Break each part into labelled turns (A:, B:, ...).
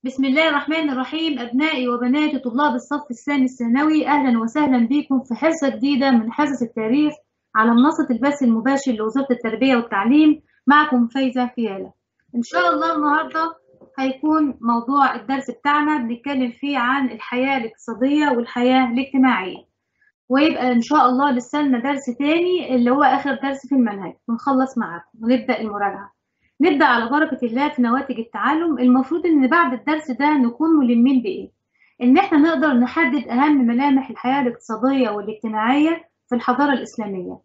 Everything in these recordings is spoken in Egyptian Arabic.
A: بسم الله الرحمن الرحيم أبنائي وبناتي طلاب الصف الثاني الثانوي أهلا وسهلا بكم في حصة جديدة من حصص التاريخ على منصة البث المباشر لوزارة التربية والتعليم معكم فايزة فيالة إن شاء الله النهاردة هيكون موضوع الدرس بتاعنا بنتكلم فيه عن الحياة الاقتصادية والحياة الاجتماعية ويبقى إن شاء الله لسه لنا درس تاني اللي هو آخر درس في المنهج ونخلص معاكم ونبدأ المراجعة نبدأ على بركة الله في نواتج التعلم المفروض إن بعد الدرس ده نكون ملمين بإيه؟ إن إحنا نقدر نحدد أهم ملامح الحياة الاقتصادية والاجتماعية في الحضارة الإسلامية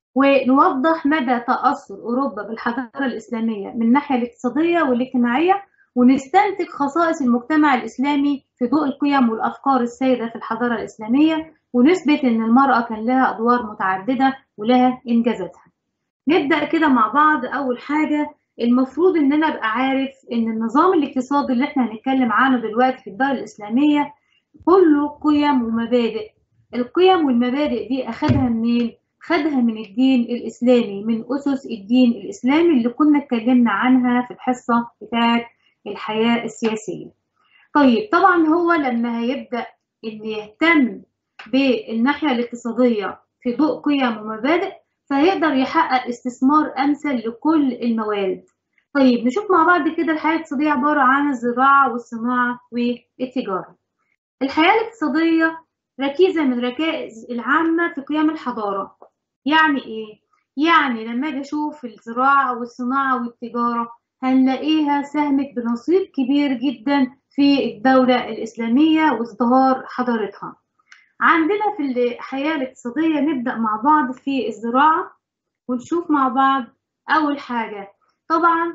A: ونوضح مدى تأثر أوروبا بالحضارة الإسلامية من الناحية الاقتصادية والاجتماعية ونستنتج خصائص المجتمع الإسلامي في ضوء القيم والأفكار السائدة في الحضارة الإسلامية ونثبت إن المرأة كان لها أدوار متعددة ولها إنجازاتها. نبدأ كده مع بعض أول حاجة المفروض ان انا ابقى عارف ان النظام الاقتصادي اللي احنا هنتكلم عنه دلوقتي في الدولة الاسلامية كله قيم ومبادئ القيم والمبادئ دي اخدها منين خدها من الدين الاسلامي من اسس الدين الاسلامي اللي كنا اتكلمنا عنها في الحصة بتاعت الحياة السياسية طيب طبعا هو لما هيبدأ ان يهتم بالناحية الاقتصادية في ضوء قيم ومبادئ فيقدر يحقق استثمار أمثل لكل الموارد. طيب نشوف مع بعض كده الحياة الاقتصادية عبارة عن الزراعة والصناعة والتجارة. الحياة الاقتصادية ركيزة من ركائز العامة في قيام الحضارة. يعني إيه؟ يعني لما أجي أشوف الزراعة والصناعة والتجارة هنلاقيها ساهمت بنصيب كبير جدا في الدولة الإسلامية وازدهار حضارتها. عندنا في الحياة الاقتصادية نبدأ مع بعض في الزراعة ونشوف مع بعض أول حاجة طبعا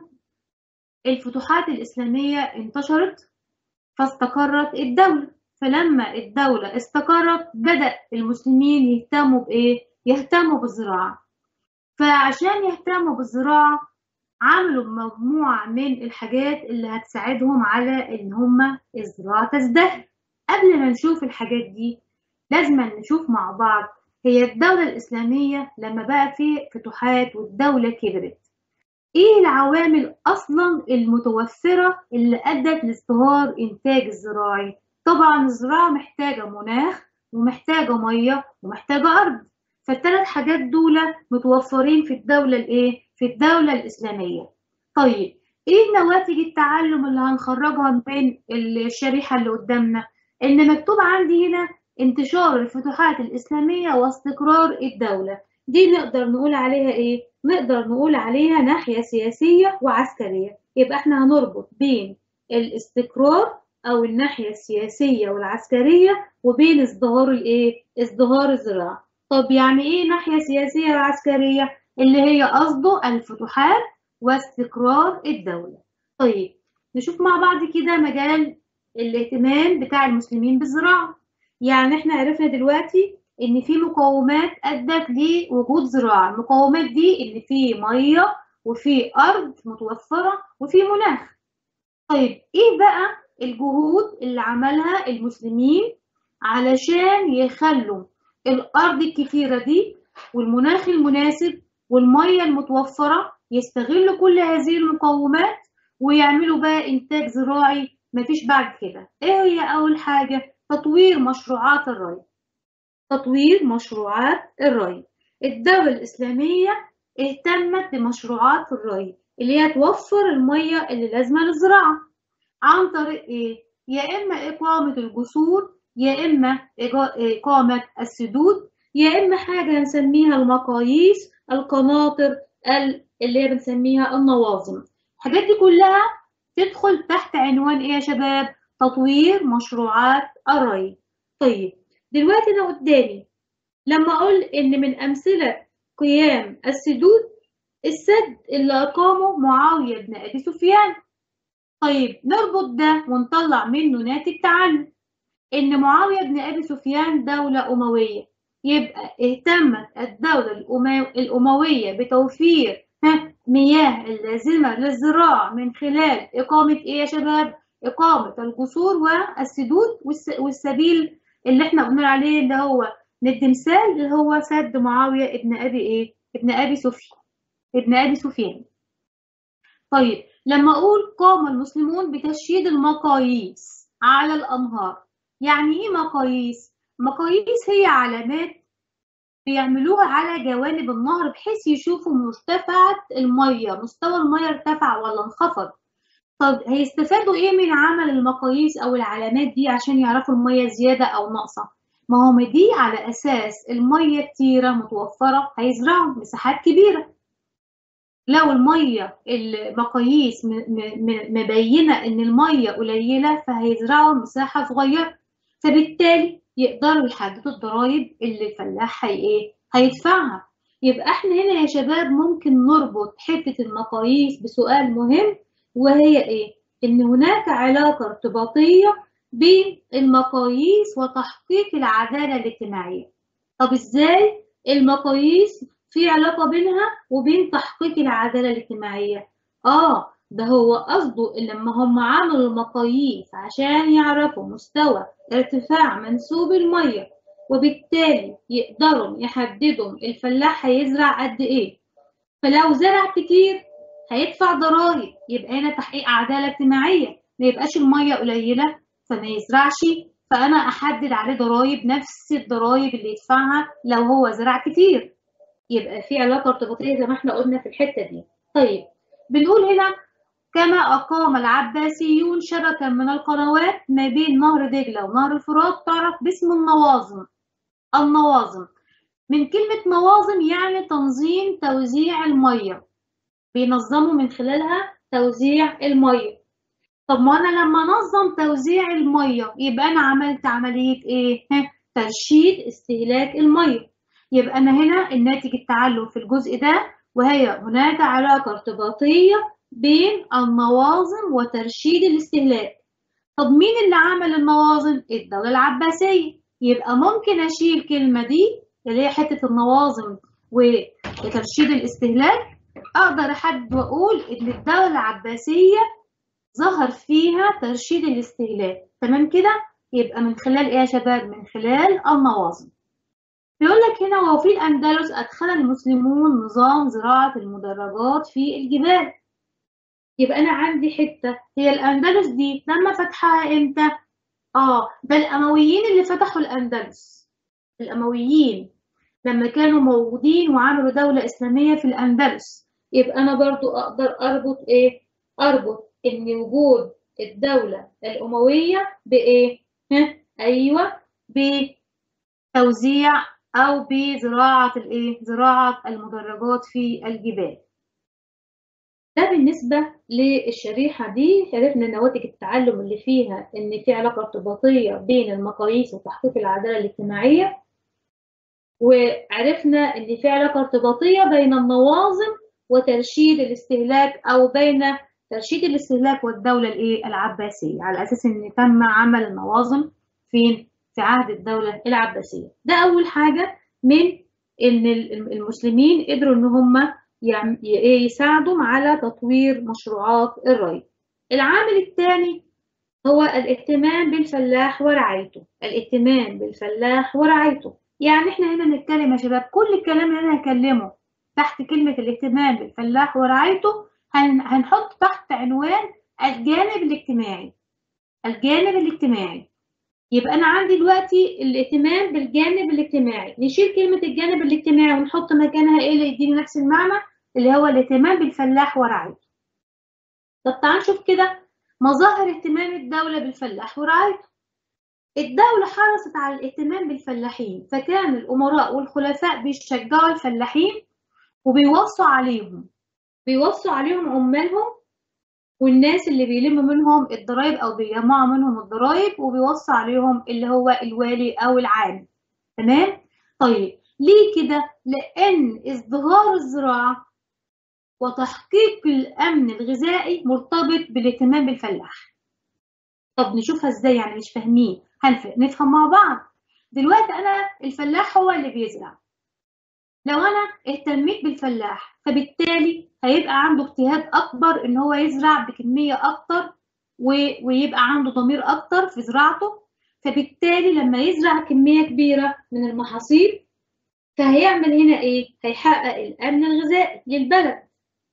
A: الفتوحات الإسلامية انتشرت فاستقرت الدولة فلما الدولة استقرت بدأ المسلمين يهتموا بإيه؟ يهتموا بالزراعة فعشان يهتموا بالزراعة عملوا مجموعة من الحاجات اللي هتساعدهم على إن هما الزراعة تزدهر قبل ما نشوف الحاجات دي لازم نشوف مع بعض هي الدولة الإسلامية لما بقى في فتوحات والدولة كبرت إيه العوامل أصلا المتوفرة اللي أدت لازدهار إنتاج الزراعي؟ طبعا الزراعة محتاجة مناخ ومحتاجة مية ومحتاجة أرض فالثلاث حاجات دول متوفرين في الدولة الإيه؟ في الدولة الإسلامية طيب إيه نواتج التعلم اللي هنخرجها من الشريحة اللي قدامنا؟ إن مكتوب عندي هنا انتشار الفتوحات الإسلامية واستقرار الدولة دي نقدر نقول عليها إيه؟ نقدر نقول عليها ناحية سياسية وعسكرية يبقى إحنا هنربط بين الاستقرار أو الناحية السياسية والعسكرية وبين ازدهار الإيه؟ ازدهار الزراعة طب يعني إيه ناحية سياسية وعسكرية؟ اللي هي قصده الفتوحات واستقرار الدولة طيب نشوف مع بعض كده مجال الاهتمام بتاع المسلمين بالزراعة يعني احنا عرفنا دلوقتي ان في مقومات ادت لوجود زراعه المقومات دي ان في ميه وفي ارض متوفره وفي مناخ طيب ايه بقى الجهود اللي عملها المسلمين علشان يخلوا الارض الكتيره دي والمناخ المناسب والميه المتوفره يستغلوا كل هذه المقومات ويعملوا بقى انتاج زراعي مفيش بعد كده ايه هي اول حاجه تطوير مشروعات الري تطوير مشروعات الري الدولة الإسلامية اهتمت بمشروعات الري اللي هي توفر المية اللي لازمة للزراعة عن طريق إيه؟ يا إما إقامة الجسور يا إما إقامة السدود يا إما حاجة نسميها المقاييس القناطر اللي هي بنسميها النواظم الحاجات دي كلها تدخل تحت عنوان إيه يا شباب؟ تطوير مشروعات الري طيب دلوقتي انا قدامي لما اقول ان من امثله قيام السدود السد اللي اقامه معاويه بن ابي سفيان طيب نربط ده ونطلع منه ناتج تعلم ان معاويه بن ابي سفيان دوله امويه يبقى اهتمت الدوله الامويه بتوفير مياه اللازمه للزراعه من خلال اقامه ايه يا شباب إقامة الجسور والسدود والسبيل اللي احنا قلنا عليه اللي هو ندي مثال اللي هو سد معاوية ابن أبي إيه؟ ابن أبي سفيان ابن أبي سفيان طيب لما أقول قام المسلمون بتشييد المقاييس على الأنهار يعني إيه مقاييس؟ مقاييس هي علامات بيعملوها على جوانب النهر بحيث يشوفوا مرتفعة المية مستوى المية ارتفع ولا انخفض طب هيستفادوا ايه من عمل المقاييس او العلامات دي عشان يعرفوا المية زيادة او ناقصة ما هو دي على اساس المية كتيرة متوفرة هيزرعوا مساحات كبيرة لو المية المقاييس مبينة ان المية قليلة فهيزرعوا مساحة صغيرة فبالتالي يقدروا يحددوا الضرايب اللي الفلاح هي ايه هيدفعها يبقى احنا هنا يا شباب ممكن نربط حتة المقاييس بسؤال مهم وهي ايه ان هناك علاقة ارتباطية بين المقاييس وتحقيق العدالة الاجتماعية طب ازاي المقاييس في علاقة بينها وبين تحقيق العدالة الاجتماعية اه ده هو قصده لما هم عملوا المقاييس عشان يعرفوا مستوى ارتفاع منسوب المية وبالتالي يقدروا يحددوا الفلاح هيزرع قد ايه فلو زرع كتير هيدفع ضرائب يبقى هنا تحقيق عدالة اجتماعية ما يبقاش المية قليلة فما يزرعش فأنا أحدد عليه ضرائب نفس الضرائب اللي يدفعها لو هو زرع كتير يبقى في علاقة ارتباطية زي ما احنا قلنا في الحتة دي طيب بنقول هنا كما أقام العباسيون شبكة من القنوات ما بين نهر دجلة ونهر الفرات تعرف باسم النواظم النواظم من كلمة نواظم يعني تنظيم توزيع المية بينظموا من خلالها توزيع المية طب ما أنا لما نظم توزيع المية يبقى أنا عملت عملية إيه؟ ترشيد استهلاك المية يبقى أنا هنا الناتج التعلم في الجزء ده وهي هناك علاقة ارتباطية بين النواظم وترشيد الاستهلاك طب مين اللي عمل النواظم؟ الدولة العباسية يبقى ممكن أشيل الكلمة دي اللي هي حتة النواظم وترشيد الاستهلاك أقدر أحدد وأقول إن الدولة العباسية ظهر فيها ترشيد الاستهلاك تمام كده؟ يبقى من خلال إيه يا شباب؟ من خلال النواظم بيقول لك هنا وفي الأندلس أدخل المسلمون نظام زراعة المدرجات في الجبال يبقى أنا عندي حتة هي الأندلس دي لما فتحها إمتى؟ آه ده الأمويين اللي فتحوا الأندلس الأمويين لما كانوا موجودين وعملوا دولة إسلامية في الأندلس يبقى أنا برضو أقدر أربط إيه؟ أربط إن وجود الدولة الأموية بإيه؟ ها؟ أيوه بتوزيع أو بزراعة الإيه؟ زراعة المدرجات في الجبال. ده بالنسبة للشريحة دي عرفنا نواتج التعلم اللي فيها إن في علاقة ارتباطية بين المقاييس وتحقيق العدالة الاجتماعية وعرفنا إن في علاقة ارتباطية بين النواظم وترشيد الاستهلاك أو بين ترشيد الاستهلاك والدولة الإيه العباسية على أساس إن تم عمل النواظم فين في عهد الدولة العباسية ده أول حاجة من إن المسلمين قدروا إن هم يساعدوا على تطوير مشروعات الري العامل الثاني هو الاهتمام بالفلاح ورعايته الاهتمام بالفلاح ورعايته يعني احنا هنا نتكلم يا شباب كل الكلام اللي انا هكلمه تحت كلمة الاهتمام بالفلاح ورعايته هنحط تحت عنوان الجانب الاجتماعي الجانب الاجتماعي يبقى انا عندي دلوقتي الاهتمام بالجانب الاجتماعي نشيل كلمه الجانب الاجتماعي ونحط مكانها ايه اللي يديني نفس المعنى اللي هو الاهتمام بالفلاح ورعايته طب تعال نشوف كده مظاهر اهتمام الدوله بالفلاح ورعايته الدولة حرصت على الاهتمام بالفلاحين فكان الأمراء والخلفاء بيشجعوا الفلاحين وبيوصوا عليهم بيوصوا عليهم عمالهم والناس اللي بيلموا منهم الضرايب او بيجمعوا منهم الضرايب وبيوصي عليهم اللي هو الوالي او العام تمام طيب ليه كده لان ازدهار الزراعه وتحقيق الامن الغذائي مرتبط بالاهتمام بالفلاح طب نشوفها ازاي يعني مش فاهمين هنفهم مع بعض دلوقتي انا الفلاح هو اللي بيزرع لو انا اهتميت بالفلاح فبالتالي هيبقى عنده اجتهاد اكبر ان هو يزرع بكميه اكتر ويبقى عنده ضمير اكتر في زراعته فبالتالي لما يزرع كميه كبيره من المحاصيل فهيعمل هنا ايه هيحقق الامن الغذائي للبلد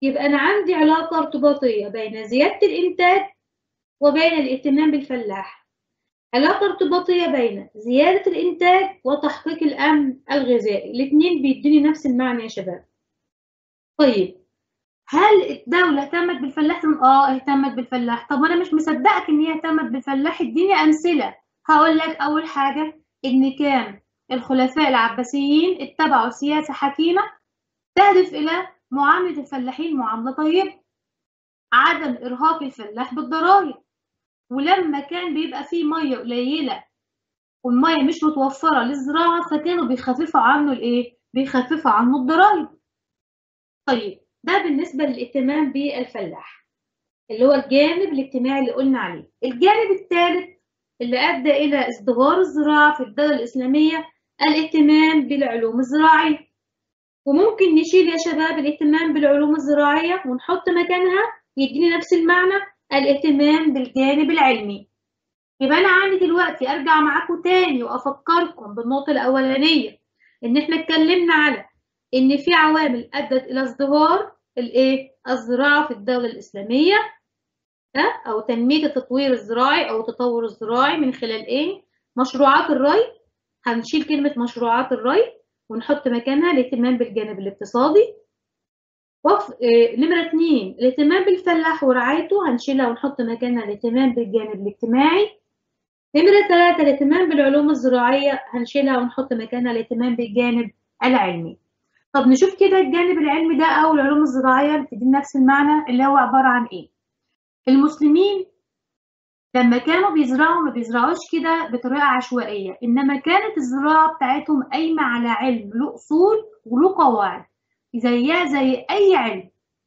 A: يبقى أنا عندي علاقة ارتباطية بين زيادة الإنتاج وبين الاهتمام بالفلاح علاقة ارتباطية بين زيادة الإنتاج وتحقيق الأمن الغذائي الاتنين بيدوني نفس المعنى يا شباب طيب هل الدولة اهتمت بالفلاح؟ اه اهتمت بالفلاح طب انا مش مصدقك ان هي اهتمت بالفلاح اديني امثلة هقول لك اول حاجة ان كان الخلفاء العباسيين اتبعوا سياسة حكيمة تهدف الى معاملة الفلاحين معاملة طيبة عدم ارهاق الفلاح بالضرائب ولما كان بيبقى فيه مية قليلة والمية مش متوفرة للزراعة فكانوا بيخففوا عنه الايه؟ بيخففوا عنه الضرائب طيب ده بالنسبة للاهتمام بالفلاح اللي هو الجانب الاجتماعي اللي قلنا عليه الجانب الثالث اللي أدى إلى ازدهار الزراعة في الدولة الإسلامية الاهتمام بالعلوم الزراعية وممكن نشيل يا شباب الاهتمام بالعلوم الزراعية ونحط مكانها يديني نفس المعنى الاهتمام بالجانب العلمي يبقى أنا عندي دلوقتي أرجع معاكم تاني وأفكركم بالنقطة الأولانية إن إحنا اتكلمنا على إن في عوامل أدت إلى ازدهار الإيه؟ الزراعة في الدولة الإسلامية أو تنمية التطوير الزراعي أو التطور الزراعي من خلال إيه؟ مشروعات الري هنشيل كلمة مشروعات الري ونحط مكانها الاهتمام بالجانب الاقتصادي وف... إيه... نمرة اتنين الاهتمام بالفلاح ورعايته هنشيلها ونحط مكانها الاهتمام بالجانب الاجتماعي نمرة ثلاثة الاهتمام بالعلوم الزراعية هنشيلها ونحط مكانها الاهتمام بالجانب العلمي طب نشوف كده الجانب العلمي ده أو العلوم الزراعية بتدي نفس المعنى اللي هو عبارة عن إيه المسلمين لما كانوا بيزرعوا ما بيزرعوش كده بطريقة عشوائية إنما كانت الزراعة بتاعتهم قايمة على علم له أصول وله قواعد زيها زي أي علم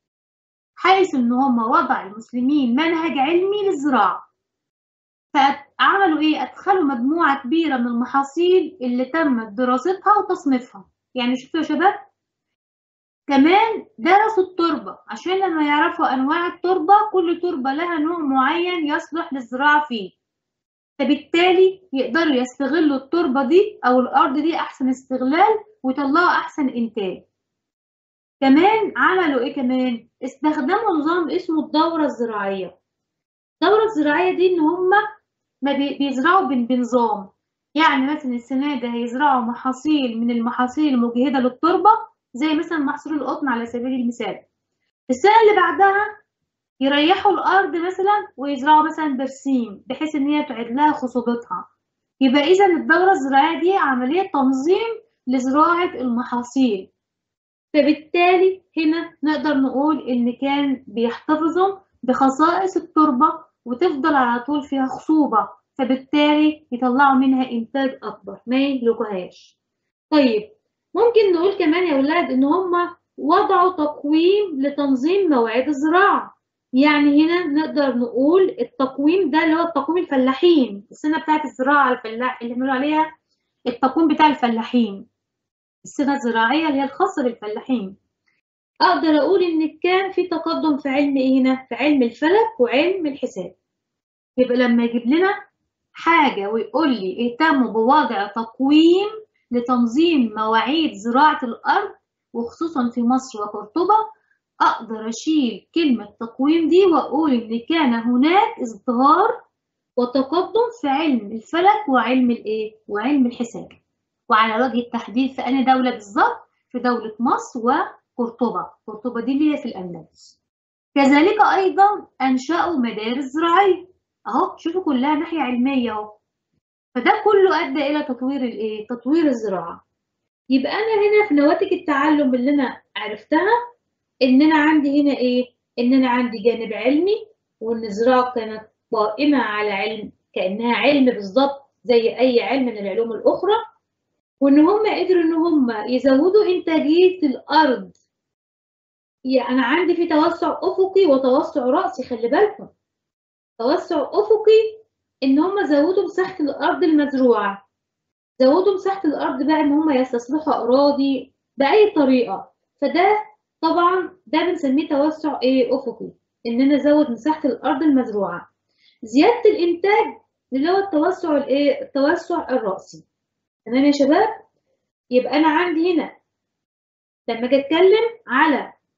A: حيث إن هم وضع المسلمين منهج علمي للزراعة فعملوا إيه؟ أدخلوا مجموعة كبيرة من المحاصيل اللي تمت دراستها وتصنيفها يعني شوفوا يا شباب كمان درسوا التربة عشان لما يعرفوا أنواع التربة كل تربة لها نوع معين يصلح للزراعة فيه فبالتالي يقدروا يستغلوا التربة دي أو الأرض دي أحسن استغلال ويطلعوا أحسن إنتاج كمان عملوا إيه كمان؟ استخدموا نظام اسمه الدورة الزراعية الدورة الزراعية دي إن هما ما بيزرعوا بنظام يعني مثلا السنة دي هيزرعوا محاصيل من المحاصيل المجهدة للتربة زي مثلا محصول القطن على سبيل المثال السنة اللي بعدها يريحوا الأرض مثلا ويزرعوا مثلا برسيم بحيث إن هي تعيد لها خصوبتها يبقى إذا الدورة الزراعية دي عملية تنظيم لزراعة المحاصيل فبالتالي هنا نقدر نقول إن كان بيحتفظوا بخصائص التربة وتفضل على طول فيها خصوبة فبالتالي يطلعوا منها إنتاج أكبر ما يهلكوهاش طيب ممكن نقول كمان يا ولاد إن هما وضعوا تقويم لتنظيم مواعيد الزراعة يعني هنا نقدر نقول التقويم ده اللي هو التقويم الفلاحين السنة بتاعت الزراعة الفلاح اللي بنقول عليها التقويم بتاع الفلاحين السنة الزراعية اللي هي الخاصة بالفلاحين أقدر أقول إن كان في تقدم في علم إيه هنا؟ في علم الفلك وعلم الحساب يبقى لما يجيب لنا حاجة ويقول لي اهتموا بوضع تقويم لتنظيم مواعيد زراعة الأرض وخصوصا في مصر وقرطبة أقدر أشيل كلمة تقويم دي وأقول إن كان هناك ازدهار وتقدم في علم الفلك وعلم الإيه؟ وعلم الحساب وعلى وجه التحديد في أي دولة بالظبط؟ في دولة مصر وقرطبة قرطبة دي اللي هي في الأندلس كذلك أيضا أنشأوا مدارس زراعية أهو شوفوا كلها ناحية علمية أهو فده كله أدى إلى تطوير الإيه؟ تطوير الزراعة يبقى أنا هنا في نواتج التعلم اللي أنا عرفتها إن أنا عندي هنا إيه؟ إن أنا عندي جانب علمي وإن الزراعة كانت قائمة على علم كأنها علم بالظبط زي أي علم من العلوم الأخرى وإن هم قدروا إن هم يزودوا إنتاجية الأرض يعني أنا عندي في توسع أفقي وتوسع رأسي خلي بالكم توسع أفقي إن هم زودوا مساحة الأرض المزروعة زودوا مساحة الأرض بقى إن هم يستصلحوا أراضي بأي طريقة فده طبعا ده بنسميه توسع إيه أفقي إن أنا أزود مساحة الأرض المزروعة زيادة الإنتاج اللي هو التوسع الإيه التوسع الرأسي تمام يا شباب يبقى أنا عندي هنا لما أجي أتكلم على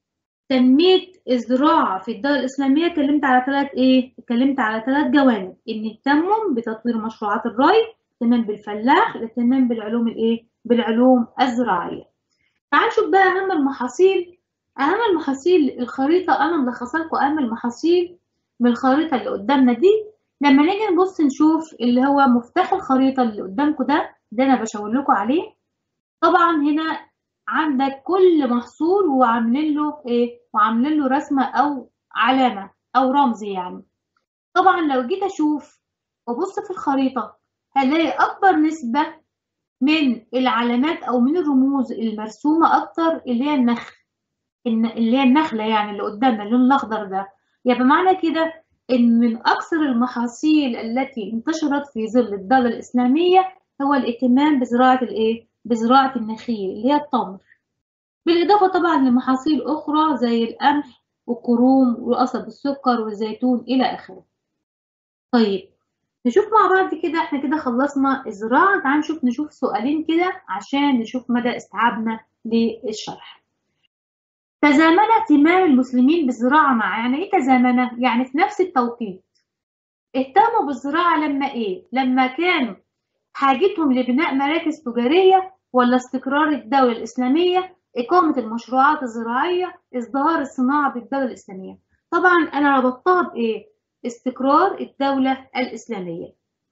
A: تنمية الزراعة في الدولة الإسلامية اتكلمت على ثلاث إيه؟ اتكلمت على ثلاث جوانب إن اهتموا بتطوير مشروعات الري، الاهتمام بالفلاح، الاهتمام بالعلوم الإيه؟ بالعلوم الزراعية. تعال نشوف بقى أهم المحاصيل أهم المحاصيل الخريطة أنا ملخصة لكم أهم المحاصيل من الخريطة اللي قدامنا دي لما نيجي نبص نشوف اللي هو مفتاح الخريطة اللي قدامكم ده ده أنا بشاور لكم عليه طبعا هنا عندك كل محصول وعاملين له ايه وعاملين له رسمه او علامه او رمز يعني طبعا لو جيت اشوف وابص في الخريطه هلاقي اكبر نسبه من العلامات او من الرموز المرسومه اكتر اللي هي النخل اللي هي النخله يعني اللي قدامنا اللون الاخضر ده يبقى يعني معنى كده ان من اكثر المحاصيل التي انتشرت في ظل الدوله الاسلاميه هو الاهتمام بزراعه الايه بزراعة النخيل اللي هي التمر بالإضافة طبعا لمحاصيل أخرى زي القمح والكروم وقصب السكر والزيتون إلى آخره طيب نشوف مع بعض كده احنا كده خلصنا الزراعة تعال نشوف نشوف سؤالين كده عشان نشوف مدى استيعابنا للشرح تزامن اهتمام المسلمين بالزراعة مع يعني ايه تزامن؟ يعني في نفس التوقيت اهتموا بالزراعة لما ايه؟ لما كانوا حاجتهم لبناء مراكز تجارية ولا استقرار الدولة الإسلامية إقامة المشروعات الزراعية ازدهار الصناعة بالدولة الإسلامية طبعا أنا ربطتها بإيه؟ استقرار الدولة الإسلامية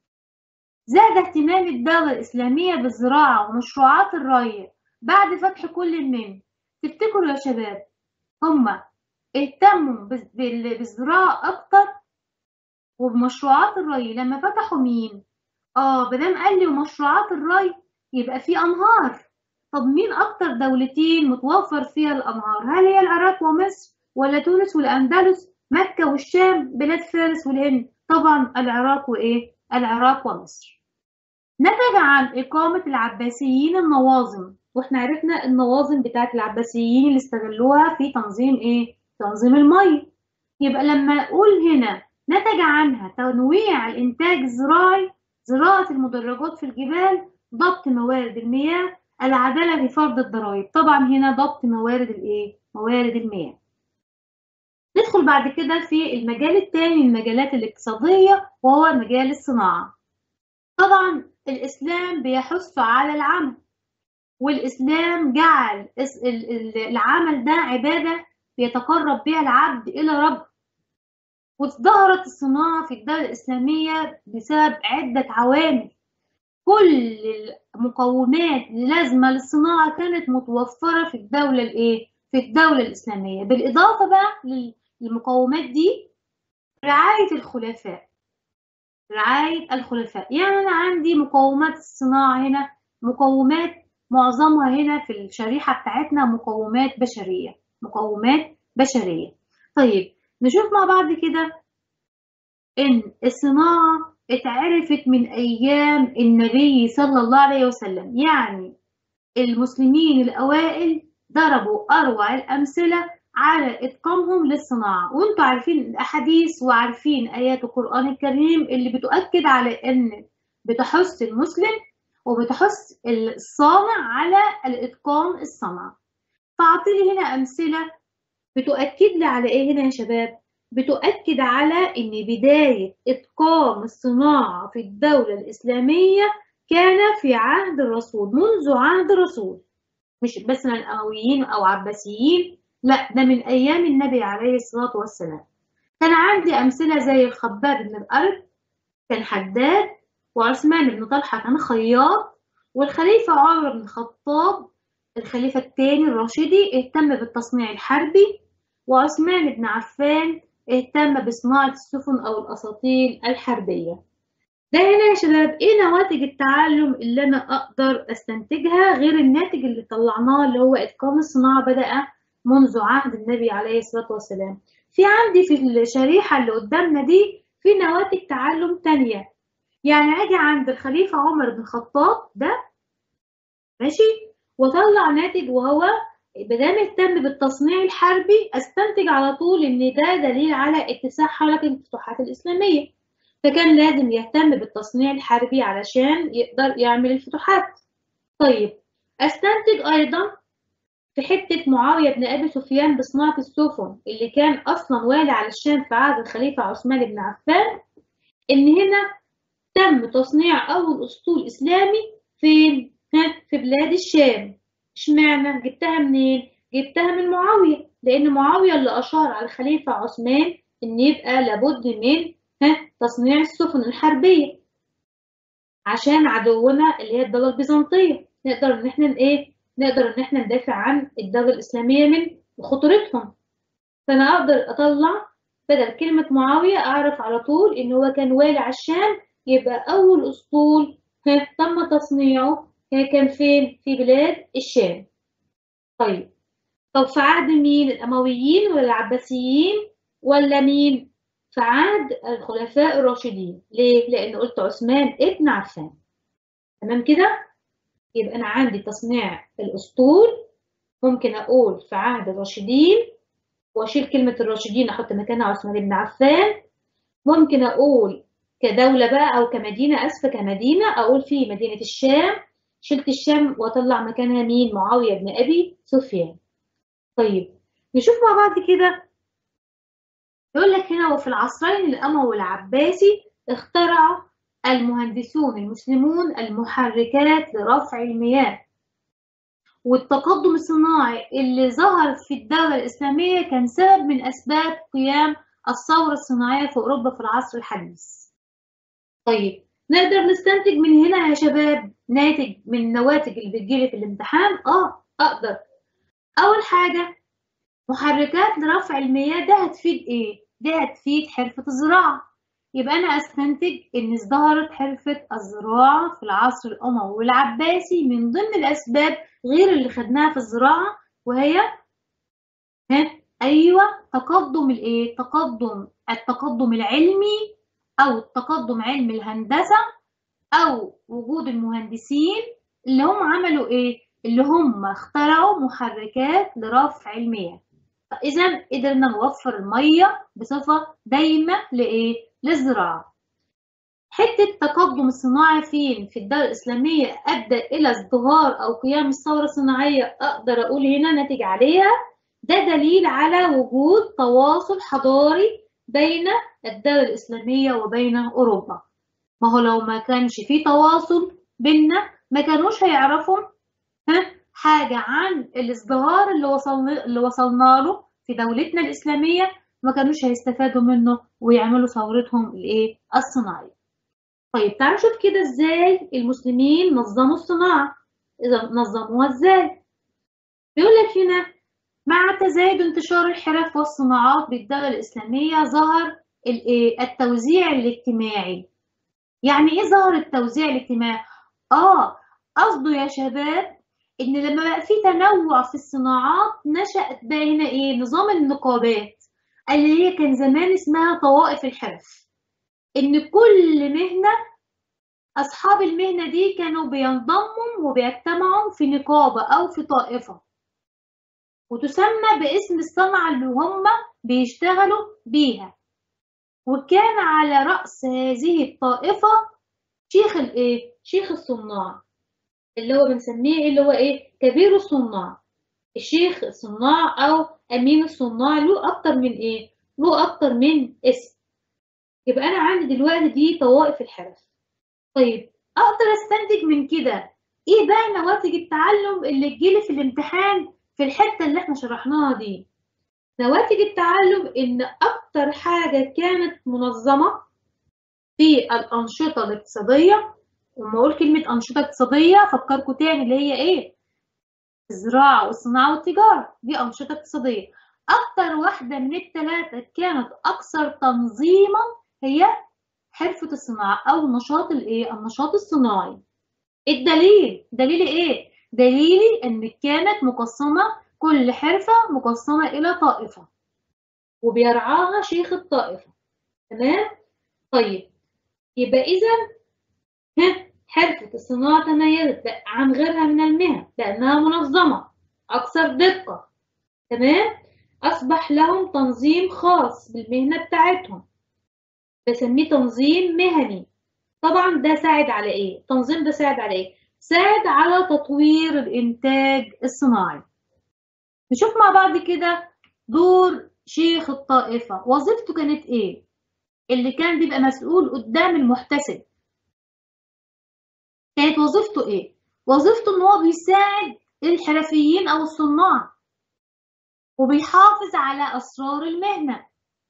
A: زاد اهتمام الدولة الإسلامية بالزراعة ومشروعات الري بعد فتح كل من تفتكروا يا شباب هما اهتموا بالزراعة أكتر وبمشروعات الري لما فتحوا مين؟ اه مادام قال لي مشروعات الري يبقى في أنهار طب مين أكتر دولتين متوفر فيها الأنهار هل هي العراق ومصر ولا تونس والأندلس مكة والشام بلاد فارس والهند طبعا العراق وإيه العراق ومصر نتج عن إقامة العباسيين النواظم واحنا عرفنا النواظم بتاعت العباسيين اللي استغلوها في تنظيم ايه تنظيم المي يبقى لما اقول هنا نتج عنها تنويع الانتاج الزراعي زراعة المدرجات في الجبال ضبط موارد المياه العدالة في فرض الضرائب طبعا هنا ضبط موارد الايه موارد المياه ندخل بعد كده في المجال الثاني من المجالات الاقتصادية وهو مجال الصناعة طبعا الإسلام بيحث على العمل والإسلام جعل العمل ده عبادة بيتقرب بها العبد إلى رب وازدهرت الصناعة في الدولة الإسلامية بسبب عدة عوامل كل المقومات اللازمة للصناعة كانت متوفرة في الدولة الإيه؟ في الدولة الإسلامية بالإضافة بقى للمقومات دي رعاية الخلفاء رعاية الخلفاء يعني أنا عندي مقومات الصناعة هنا مقومات معظمها هنا في الشريحة بتاعتنا مقومات بشرية مقومات بشرية طيب نشوف مع بعض كده إن الصناعة اتعرفت من أيام النبي صلى الله عليه وسلم يعني المسلمين الأوائل ضربوا أروع الأمثلة على إتقانهم للصناعة وانتوا عارفين الأحاديث وعارفين آيات القرآن الكريم اللي بتؤكد على إن بتحث المسلم وبتحث الصانع على الإتقان الصنعة فأعطيني هنا أمثلة بتؤكد لي على إيه هنا يا شباب؟ بتؤكد على أن بداية إتقان الصناعة في الدولة الإسلامية كان في عهد الرسول منذ عهد الرسول مش بس من الأمويين أو عباسيين لا ده من أيام النبي عليه الصلاة والسلام كان عندي أمثلة زي الخباب بن الأرض كان حداد وعثمان بن طلحة كان خياط والخليفة عمر بن الخطاب الخليفة الثاني الراشدي اهتم بالتصنيع الحربي وعثمان بن عفان اهتم بصناعة السفن أو الأساطيل الحربية ده هنا يا شباب ايه نواتج التعلم اللي انا اقدر استنتجها غير الناتج اللي طلعناه اللي هو اتقان الصناعة بدأ منذ عهد النبي عليه الصلاة والسلام في عندي في الشريحة اللي قدامنا دي في نواتج تعلم تانية يعني اجي عند الخليفة عمر بن الخطاب ده ماشي وطلع ناتج وهو مادام اهتم بالتصنيع الحربي استنتج على طول ان ده دليل على اتساع حركة الفتوحات الإسلامية فكان لازم يهتم بالتصنيع الحربي علشان يقدر يعمل الفتوحات طيب استنتج ايضا في حتة معاوية بن أبي سفيان بصناعة السفن اللي كان أصلا والي على الشام في عهد الخليفة عثمان بن عفان إن هنا تم تصنيع أول أسطول إسلامي فين؟ في بلاد الشام اشمعنى؟ جبتها منين؟ جبتها من معاوية لأن معاوية اللي أشار على الخليفة عثمان إن يبقى لابد من تصنيع السفن الحربية عشان عدونا اللي هي الدولة البيزنطية نقدر إن إحنا إيه؟ نقدر إن إحنا ندافع عن الدولة الإسلامية من خطورتهم فأنا أقدر أطلع بدل كلمة معاوية أعرف على طول إن هو كان والي على الشام يبقى أول أسطول تم تصنيعه كان فين؟ في بلاد الشام. طيب طب في عهد مين؟ الأمويين ولا العباسيين ولا مين؟ في عهد الخلفاء الراشدين. ليه؟ لأن قلت عثمان ابن عفان. تمام كده؟ يبقى أنا عندي تصنيع الأسطول ممكن أقول في عهد الراشدين وأشيل كلمة الراشدين أحط مكانها عثمان بن عفان. ممكن أقول كدولة بقى أو كمدينة أسفة كمدينة أقول في مدينة الشام شلت الشام وأطلع مكانها مين معاوية بن أبي سفيان طيب نشوف مع بعض كده يقول لك هنا وفي العصرين الأموي والعباسي اخترع المهندسون المسلمون المحركات لرفع المياه والتقدم الصناعي اللي ظهر في الدولة الإسلامية كان سبب من أسباب قيام الثورة الصناعية في أوروبا في العصر الحديث طيب نقدر نستنتج من هنا يا شباب ناتج من النواتج اللي بتجيلي في الامتحان اه اقدر اول حاجه محركات لرفع المياه ده هتفيد ايه ده هتفيد حرفه الزراعه يبقى انا استنتج ان ازدهرت حرفه الزراعه في العصر الاموي والعباسي من ضمن الاسباب غير اللي خدناها في الزراعه وهي ها ايوه تقدم الايه تقدم التقدم العلمي أو تقدم علم الهندسة أو وجود المهندسين اللي هم عملوا إيه؟ اللي هم اخترعوا محركات لرفع المياه فإذا قدرنا نوفر المية بصفة دايمة لإيه؟ للزراعة حتة التقدم الصناعي فين في الدولة الإسلامية أدى إلى ازدهار أو قيام الثورة الصناعية أقدر أقول هنا ناتج عليها ده دليل على وجود تواصل حضاري بين الدولة الإسلامية وبين أوروبا ما هو لو ما كانش في تواصل بيننا ما كانوش هيعرفوا ها حاجة عن الازدهار اللي وصلنا اللي وصلنا له في دولتنا الإسلامية ما كانوش هيستفادوا منه ويعملوا ثورتهم الإيه الصناعية. طيب تعالوا نشوف كده إزاي المسلمين نظموا الصناعة. إذا نظموها إزاي؟ بيقول لك هنا مع تزايد انتشار الحرف والصناعات بالدولة الإسلامية ظهر التوزيع الاجتماعي يعني إيه ظهر التوزيع الاجتماعي؟ آه قصده يا شباب إن لما بقى في تنوع في الصناعات نشأت بقى هنا إيه؟ نظام النقابات اللي هي كان زمان اسمها طوائف الحرف إن كل مهنة أصحاب المهنة دي كانوا بينضموا وبيجتمعوا في نقابة أو في طائفة وتسمى باسم الصنعة اللي هم بيشتغلوا بيها وكان على رأس هذه الطائفة شيخ الايه؟ شيخ الصناع اللي هو بنسميه اللي هو ايه؟ كبير الصناع الشيخ الصناع أو أمين الصناع له أكتر من ايه؟ له أكتر من اسم يبقى أنا عندي دلوقتي دي طوائف الحرف طيب أقدر أستنتج من كده إيه بقى نواتج التعلم اللي تجيلي في الامتحان في الحتة اللي احنا شرحناها دي نواتج التعلم إن أكتر حاجة كانت منظمة في الأنشطة الاقتصادية وما أقول كلمة أنشطة اقتصادية فكركم تاني اللي هي إيه؟ الزراعة والصناعة والتجارة دي أنشطة اقتصادية أكتر واحدة من الثلاثة كانت أكثر تنظيما هي حرفة الصناعة أو نشاط الإيه؟ النشاط الصناعي الدليل دليل إيه؟ دليلي إن كانت مقسمة كل حرفة مقسمة إلى طائفة وبيرعاها شيخ الطائفة تمام؟ طيب يبقى إذا ها حرفة الصناعة تميزت عن غيرها من المهن لأنها منظمة أكثر دقة تمام؟ أصبح لهم تنظيم خاص بالمهنة بتاعتهم بسميه تنظيم مهني طبعا ده ساعد على إيه؟ التنظيم ده ساعد على إيه؟ ساعد على تطوير الإنتاج الصناعي نشوف مع بعض كده دور شيخ الطائفة وظيفته كانت ايه اللي كان بيبقى مسؤول قدام المحتسب كانت وظيفته ايه وظيفته ان هو بيساعد الحرفيين او الصناع وبيحافظ على اسرار المهنة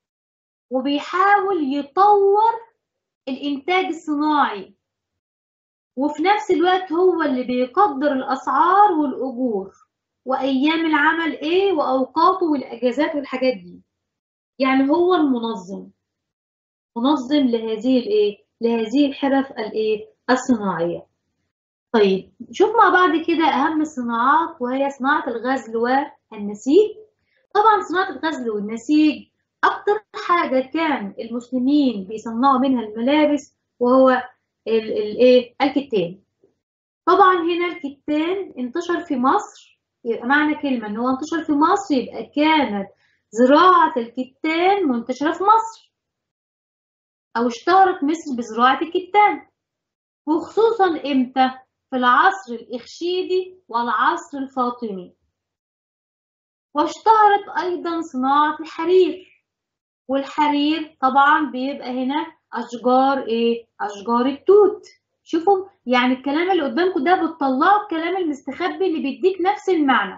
A: وبيحاول يطور الانتاج الصناعي وفي نفس الوقت هو اللي بيقدر الاسعار والاجور وايام العمل ايه واوقاته والاجازات والحاجات دي يعني هو المنظم منظم لهذه الايه لهذه الحرف الايه الصناعيه طيب شوف مع بعض كده اهم الصناعات وهي صناعه الغزل والنسيج طبعا صناعه الغزل والنسيج اكتر حاجه كان المسلمين بيصنعوا منها الملابس وهو الايه الكتان طبعا هنا الكتان انتشر في مصر يبقى معنى كلمة إن هو انتشر في مصر يبقى كانت زراعة الكتان منتشرة في مصر أو اشتهرت مصر بزراعة الكتان وخصوصا إمتى؟ في العصر الإخشيدي والعصر الفاطمي واشتهرت أيضا صناعة الحرير والحرير طبعا بيبقى هنا أشجار إيه؟ أشجار التوت شوفوا يعني الكلام اللي قدامكم ده بتطلعوا الكلام المستخبي اللي بيديك نفس المعنى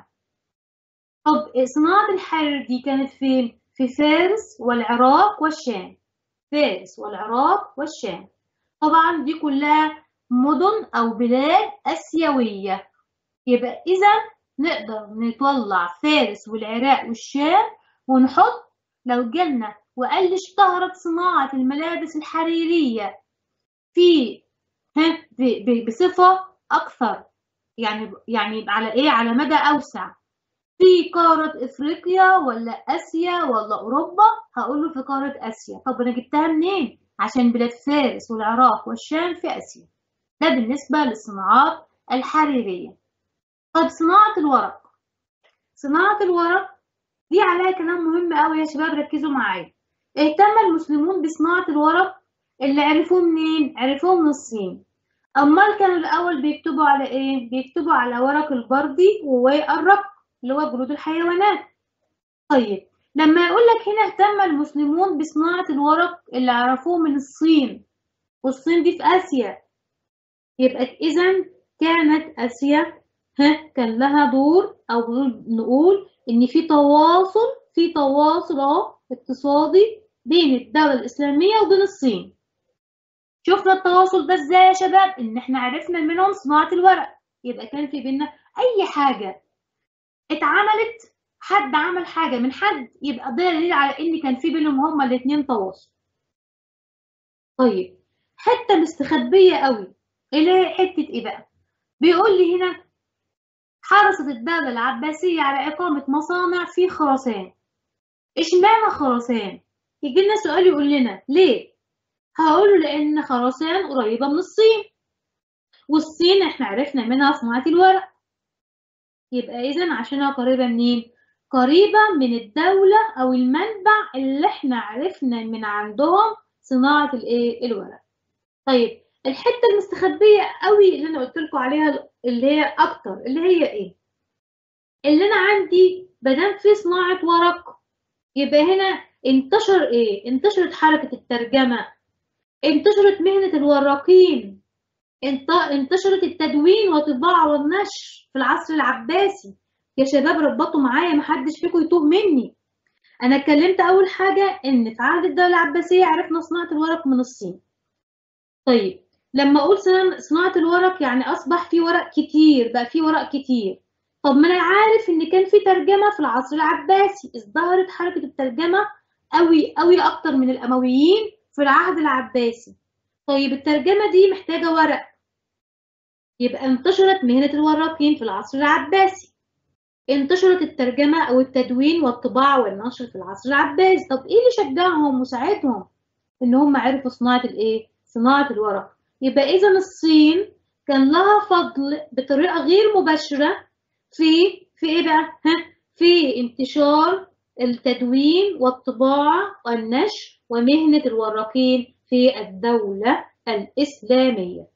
A: طب صناعة الحرير دي كانت فين؟ في فارس والعراق والشام فارس والعراق والشام طبعا دي كلها مدن أو بلاد آسيوية يبقى إذا نقدر نطلع فارس والعراق والشام ونحط لو جالنا وقال اشتهرت صناعة الملابس الحريرية في ها بصفة أكثر يعني يعني على إيه على مدى أوسع في قارة إفريقيا ولا آسيا ولا أوروبا هقول له في قارة آسيا طب أنا جبتها منين؟ عشان بلاد فارس والعراق والشام في آسيا ده بالنسبة للصناعات الحريرية طب صناعة الورق صناعة الورق دي عليها كلام مهم قوي يا شباب ركزوا معايا اهتم المسلمون بصناعة الورق اللي عرفوه منين؟ عرفوه من الصين أمال كانوا الأول بيكتبوا على إيه؟ بيكتبوا على ورق البردي والرق اللي هو جلود الحيوانات طيب لما يقول لك هنا اهتم المسلمون بصناعة الورق اللي عرفوه من الصين والصين دي في آسيا يبقى إذا كانت آسيا ها كان لها دور أو نقول إن في تواصل في تواصل أهو اقتصادي بين الدولة الإسلامية وبين الصين شفنا التواصل ده ازاي يا شباب ان احنا عرفنا منهم صناعة الورق يبقى كان في بينا اي حاجة اتعملت حد عمل حاجة من حد يبقى ده دليل على ان كان في بينهم هما الاتنين تواصل طيب حتة مستخبية قوي اللي هي حتة ايه بقى بيقول لي هنا حرصت الدولة العباسية على إقامة مصانع في خراسان اشمعنى خراسان يجي لنا سؤال يقول لنا ليه هقول لأن خراسان قريبة من الصين والصين احنا عرفنا منها صناعة الورق يبقى إذا عشانها قريبة منين؟ قريبة من الدولة أو المنبع اللي احنا عرفنا من عندهم صناعة الايه؟ الورق. طيب الحتة المستخبية قوي اللي أنا قلت لكم عليها اللي هي أكتر اللي هي إيه؟ اللي أنا عندي مادام في صناعة ورق يبقى هنا انتشر إيه؟ انتشرت حركة الترجمة انتشرت مهنة الوراقين انتشرت التدوين والطباعة والنشر في العصر العباسي يا شباب ربطوا معايا محدش فيكم يتوه مني أنا اتكلمت أول حاجة إن في عهد الدولة العباسية عرفنا صناعة الورق من الصين طيب لما أقول صناعة الورق يعني أصبح في ورق كتير بقى في ورق كتير طب ما أنا عارف إن كان في ترجمة في العصر العباسي ازدهرت حركة الترجمة أوي أوي أكتر من الأمويين في العهد العباسي طيب الترجمة دي محتاجة ورق يبقى انتشرت مهنة الوراقين في العصر العباسي انتشرت الترجمة أو التدوين والطباعة والنشر في العصر العباسي طب إيه اللي شجعهم وساعدهم إن هم عرفوا صناعة الإيه؟ صناعة الورق يبقى إذا الصين كان لها فضل بطريقة غير مباشرة في في إيه بقى؟ ها؟ في انتشار التدوين والطباعة والنشر ومهنة الوراقين في الدولة الإسلامية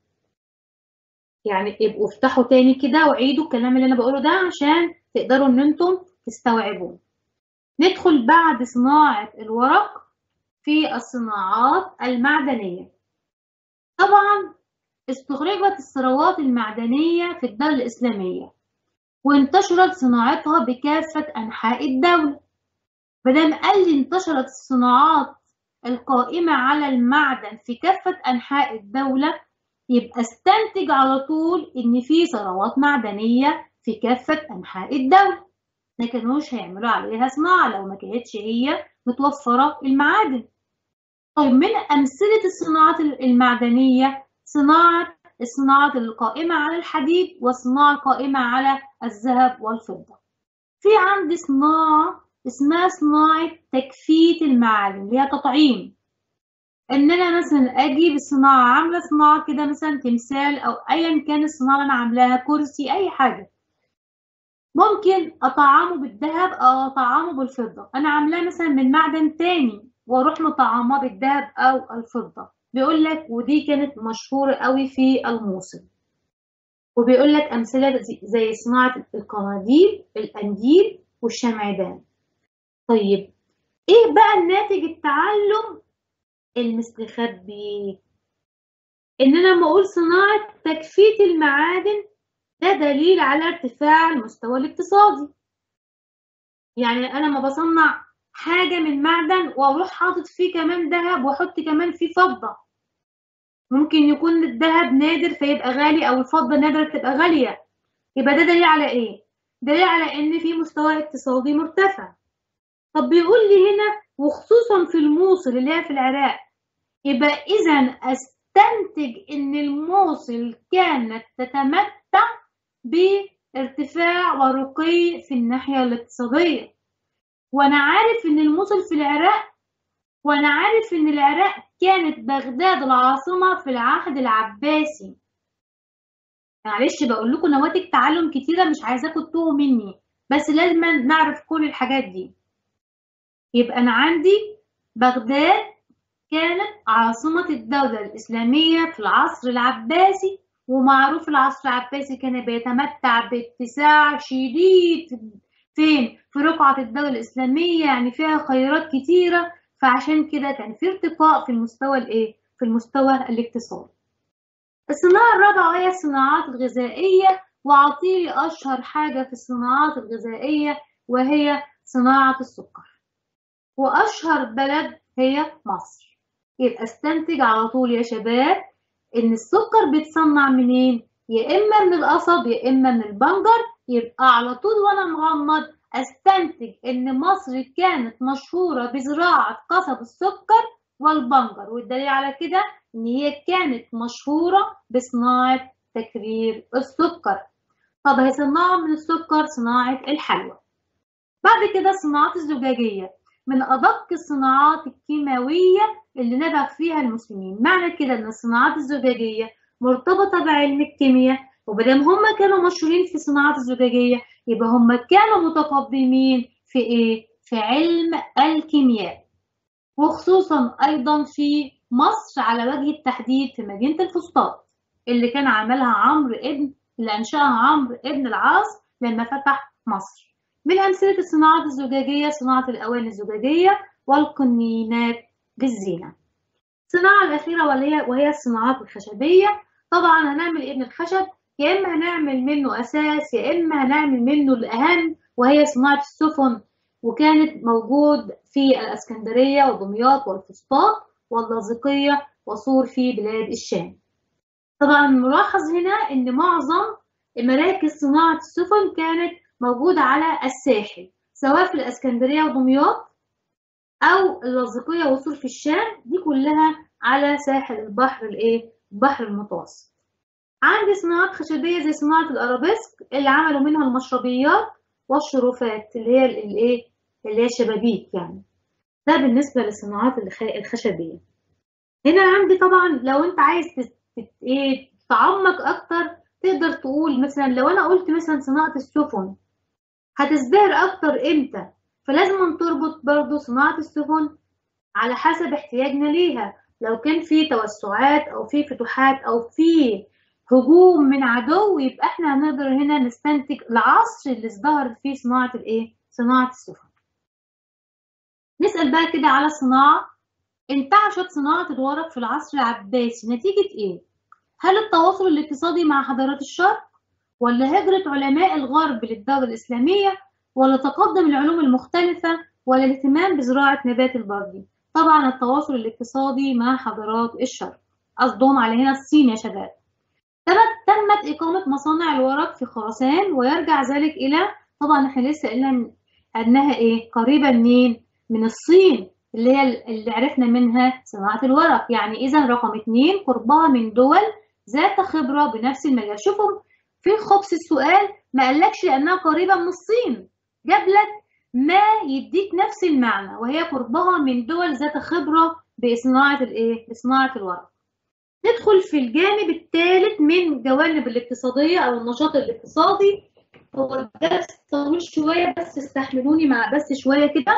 A: يعني يبقوا افتحوا تاني كده وعيدوا الكلام اللي أنا بقوله ده عشان تقدروا إن أنتم تستوعبوه ندخل بعد صناعة الورق في الصناعات المعدنية طبعا استخرجت الثروات المعدنية في الدولة الإسلامية وانتشرت صناعتها بكافة أنحاء الدولة مادام قال لي انتشرت الصناعات القائمة على المعدن في كافة أنحاء الدولة يبقى استنتج على طول إن في ثروات معدنية في كافة أنحاء الدولة ما كانوش هيعملوا عليها صناعة لو ما كانتش هي متوفرة المعادن طيب من أمثلة الصناعات المعدنية صناعة الصناعة القائمة على الحديد والصناعة القائمة على الذهب والفضة في عندي صناعة اسمها صناعة تكفيت المعادن اللي هي تطعيم ان انا مثلا اجي بالصناعة عاملة صناعة كده مثلا تمثال او ايا كان الصناعة اللي انا عاملاها كرسي اي حاجة ممكن اطعمه بالذهب او اطعمه بالفضة انا عاملاه مثلا من معدن تاني واروح مطعماه بالذهب او الفضة بيقول لك ودي كانت مشهورة قوي في الموصل وبيقول لك امثلة زي صناعة القناديل القنديل والشمعدان طيب ايه بقى الناتج التعلم المستخبي ان انا لما اقول صناعة تكفيت المعادن ده دليل على ارتفاع المستوى الاقتصادي يعني انا لما بصنع حاجة من معدن واروح حاطط فيه كمان ذهب واحط كمان فيه فضة ممكن يكون الذهب نادر فيبقى غالي او الفضة نادرة تبقى غالية يبقى ده دليل على ايه دليل على ان في مستوى اقتصادي مرتفع طب بيقول لي هنا وخصوصا في الموصل اللي هي في العراق يبقى اذا استنتج ان الموصل كانت تتمتع بارتفاع ورقي في الناحية الاقتصادية وانا عارف ان الموصل في العراق وانا عارف ان العراق كانت بغداد العاصمة في العهد العباسي معلش بقول لكم نواتج تعلم كتيرة مش عايزاكم تتوهوا مني بس لازم نعرف كل الحاجات دي يبقى أنا عندي بغداد كانت عاصمة الدولة الإسلامية في العصر العباسي ومعروف العصر العباسي كان بيتمتع باتساع شديد فين؟ في رقعة الدولة الإسلامية يعني فيها خيرات كتيرة فعشان كده كان في ارتقاء في المستوى الإيه؟ في المستوى الاقتصادي. الصناعة الرابعة وهي الصناعات الغذائية وأعطيلي أشهر حاجة في الصناعات الغذائية وهي صناعة السكر. وأشهر بلد هي مصر يبقى استنتج على طول يا شباب إن السكر بيتصنع منين؟ يا إما من القصب يا إما من البنجر يبقى على طول وأنا مغمض استنتج إن مصر كانت مشهورة بزراعة قصب السكر والبنجر والدليل على كده إن هي كانت مشهورة بصناعة تكرير السكر طب هيصنعوا من السكر صناعة الحلوى بعد كده الصناعات الزجاجية من أدق الصناعات الكيماوية اللي نبغ فيها المسلمين معنى كده إن الصناعات الزجاجية مرتبطة بعلم الكيمياء وبدام هم كانوا مشهورين في الصناعات الزجاجية يبقى هم كانوا متقدمين في إيه؟ في علم الكيمياء وخصوصا أيضا في مصر على وجه التحديد في مدينة الفسطاط اللي كان عملها عمرو ابن اللي أنشأها عمرو ابن العاص لما فتح مصر من أمثلة الصناعات الزجاجية صناعة الأواني الزجاجية والقنينات للزينة. الصناعة الأخيرة وهي وهي الصناعات الخشبية طبعا هنعمل إيه من الخشب يا إما هنعمل منه أساس يا إما هنعمل منه الأهم وهي صناعة السفن وكانت موجود في الإسكندرية ودمياط والفسطاط واللاذقية وصور في بلاد الشام. طبعا ملاحظ هنا إن معظم مراكز صناعة السفن كانت موجودة على الساحل سواء في الإسكندرية ودمياط أو اللاذقية وصول في الشام دي كلها على ساحل البحر الإيه؟ البحر المتوسط. عندي صناعات خشبية زي صناعة الأرابيسك اللي عملوا منها المشربيات والشرفات اللي هي الإيه؟ اللي هي الشبابيك يعني. ده بالنسبة للصناعات الخشبية. هنا عندي طبعا لو أنت عايز إيه تتعمق أكتر تقدر تقول مثلا لو أنا قلت مثلا صناعة السفن هتزدهر أكتر إمتى؟ فلازم تربط برضو صناعة السفن على حسب احتياجنا ليها لو كان في توسعات أو في فتوحات أو في هجوم من عدو يبقى احنا هنقدر هنا نستنتج العصر اللي ازدهرت فيه صناعة الايه؟ صناعة السفن نسأل بقى كده على الصناعة انتعشت صناعة الورق في العصر العباسي نتيجة إيه؟ هل التواصل الاقتصادي مع حضارات الشرق؟ ولا هجرة علماء الغرب للدولة الإسلامية؟ ولا تقدم العلوم المختلفة؟ ولا الاهتمام بزراعة نبات البردي؟ طبعا التواصل الاقتصادي مع حضارات الشرق قصدهم على هنا الصين يا شباب تمت إقامة مصانع الورق في خراسان ويرجع ذلك إلى طبعا احنا لسه قلنا أنها إيه قريبة منين؟ من الصين اللي هي اللي عرفنا منها صناعة الورق يعني إذا رقم اتنين قربها من دول ذات خبرة بنفس المجال شوفوا في خبز السؤال ما قالكش لأنها قريبة من الصين جاب لك ما يديك نفس المعنى وهي قربها من دول ذات خبرة بصناعة الإيه؟ بصناعة الورق ندخل في الجانب الثالث من جوانب الاقتصادية أو النشاط الاقتصادي هو درس طويل شوية بس استحملوني مع بس شوية كده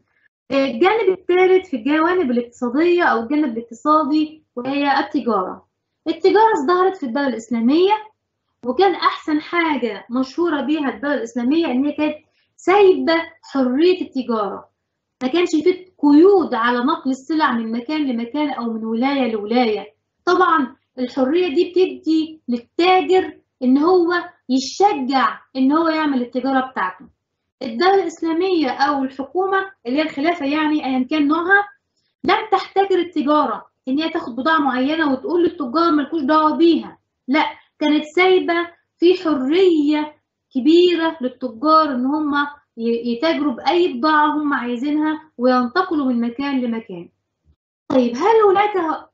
A: الجانب الثالث في الجوانب الاقتصادية أو الجانب الاقتصادي وهي التجارة التجارة ازدهرت في الدولة الإسلامية وكان أحسن حاجة مشهورة بيها الدولة الإسلامية إن هي كانت سايبة حرية التجارة ما كانش فيه قيود على نقل السلع من مكان لمكان أو من ولاية لولاية طبعا الحرية دي بتدي للتاجر إن هو يشجع إن هو يعمل التجارة بتاعته الدولة الإسلامية أو الحكومة اللي هي الخلافة يعني أيا كان نوعها لم تحتكر التجارة إن هي تاخد بضاعة معينة وتقول للتجار مالكوش دعوة بيها لا كانت سايبة في حرية كبيرة للتجار إن هم يتاجروا بأي بضاعة هم عايزينها وينتقلوا من مكان لمكان طيب هل هناك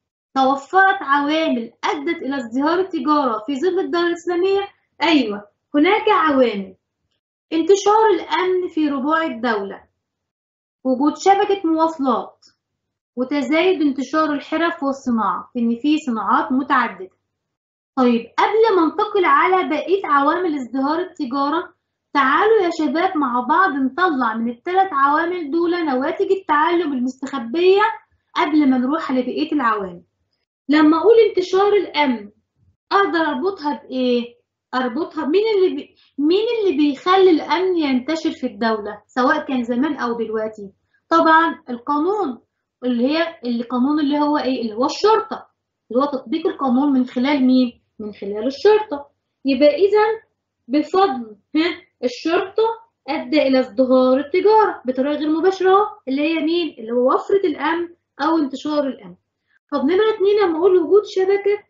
A: توفرت عوامل أدت إلى ازدهار التجارة في ظل الدولة الإسلامية؟ أيوة هناك عوامل انتشار الأمن في ربوع الدولة وجود شبكة مواصلات وتزايد انتشار الحرف والصناعة إن في صناعات متعددة طيب قبل ما ننتقل على بقية عوامل ازدهار التجارة تعالوا يا شباب مع بعض نطلع من الثلاث عوامل دول نواتج التعلم المستخبية قبل ما نروح لبقية العوامل لما أقول انتشار الأمن أقدر أربطها بإيه؟ أربطها مين اللي بي... مين اللي بيخلي الأمن ينتشر في الدولة سواء كان زمان أو دلوقتي طبعا القانون اللي هي القانون اللي هو إيه؟ اللي هو الشرطة اللي هو تطبيق القانون من خلال مين؟ من خلال الشرطة يبقى إذا بفضل ها الشرطة أدى إلى ازدهار التجارة بطريقة غير مباشرة اللي هي مين؟ اللي هو وفرة الأمن أو انتشار الأمن. طب نمرة اتنين لما أقول وجود شبكة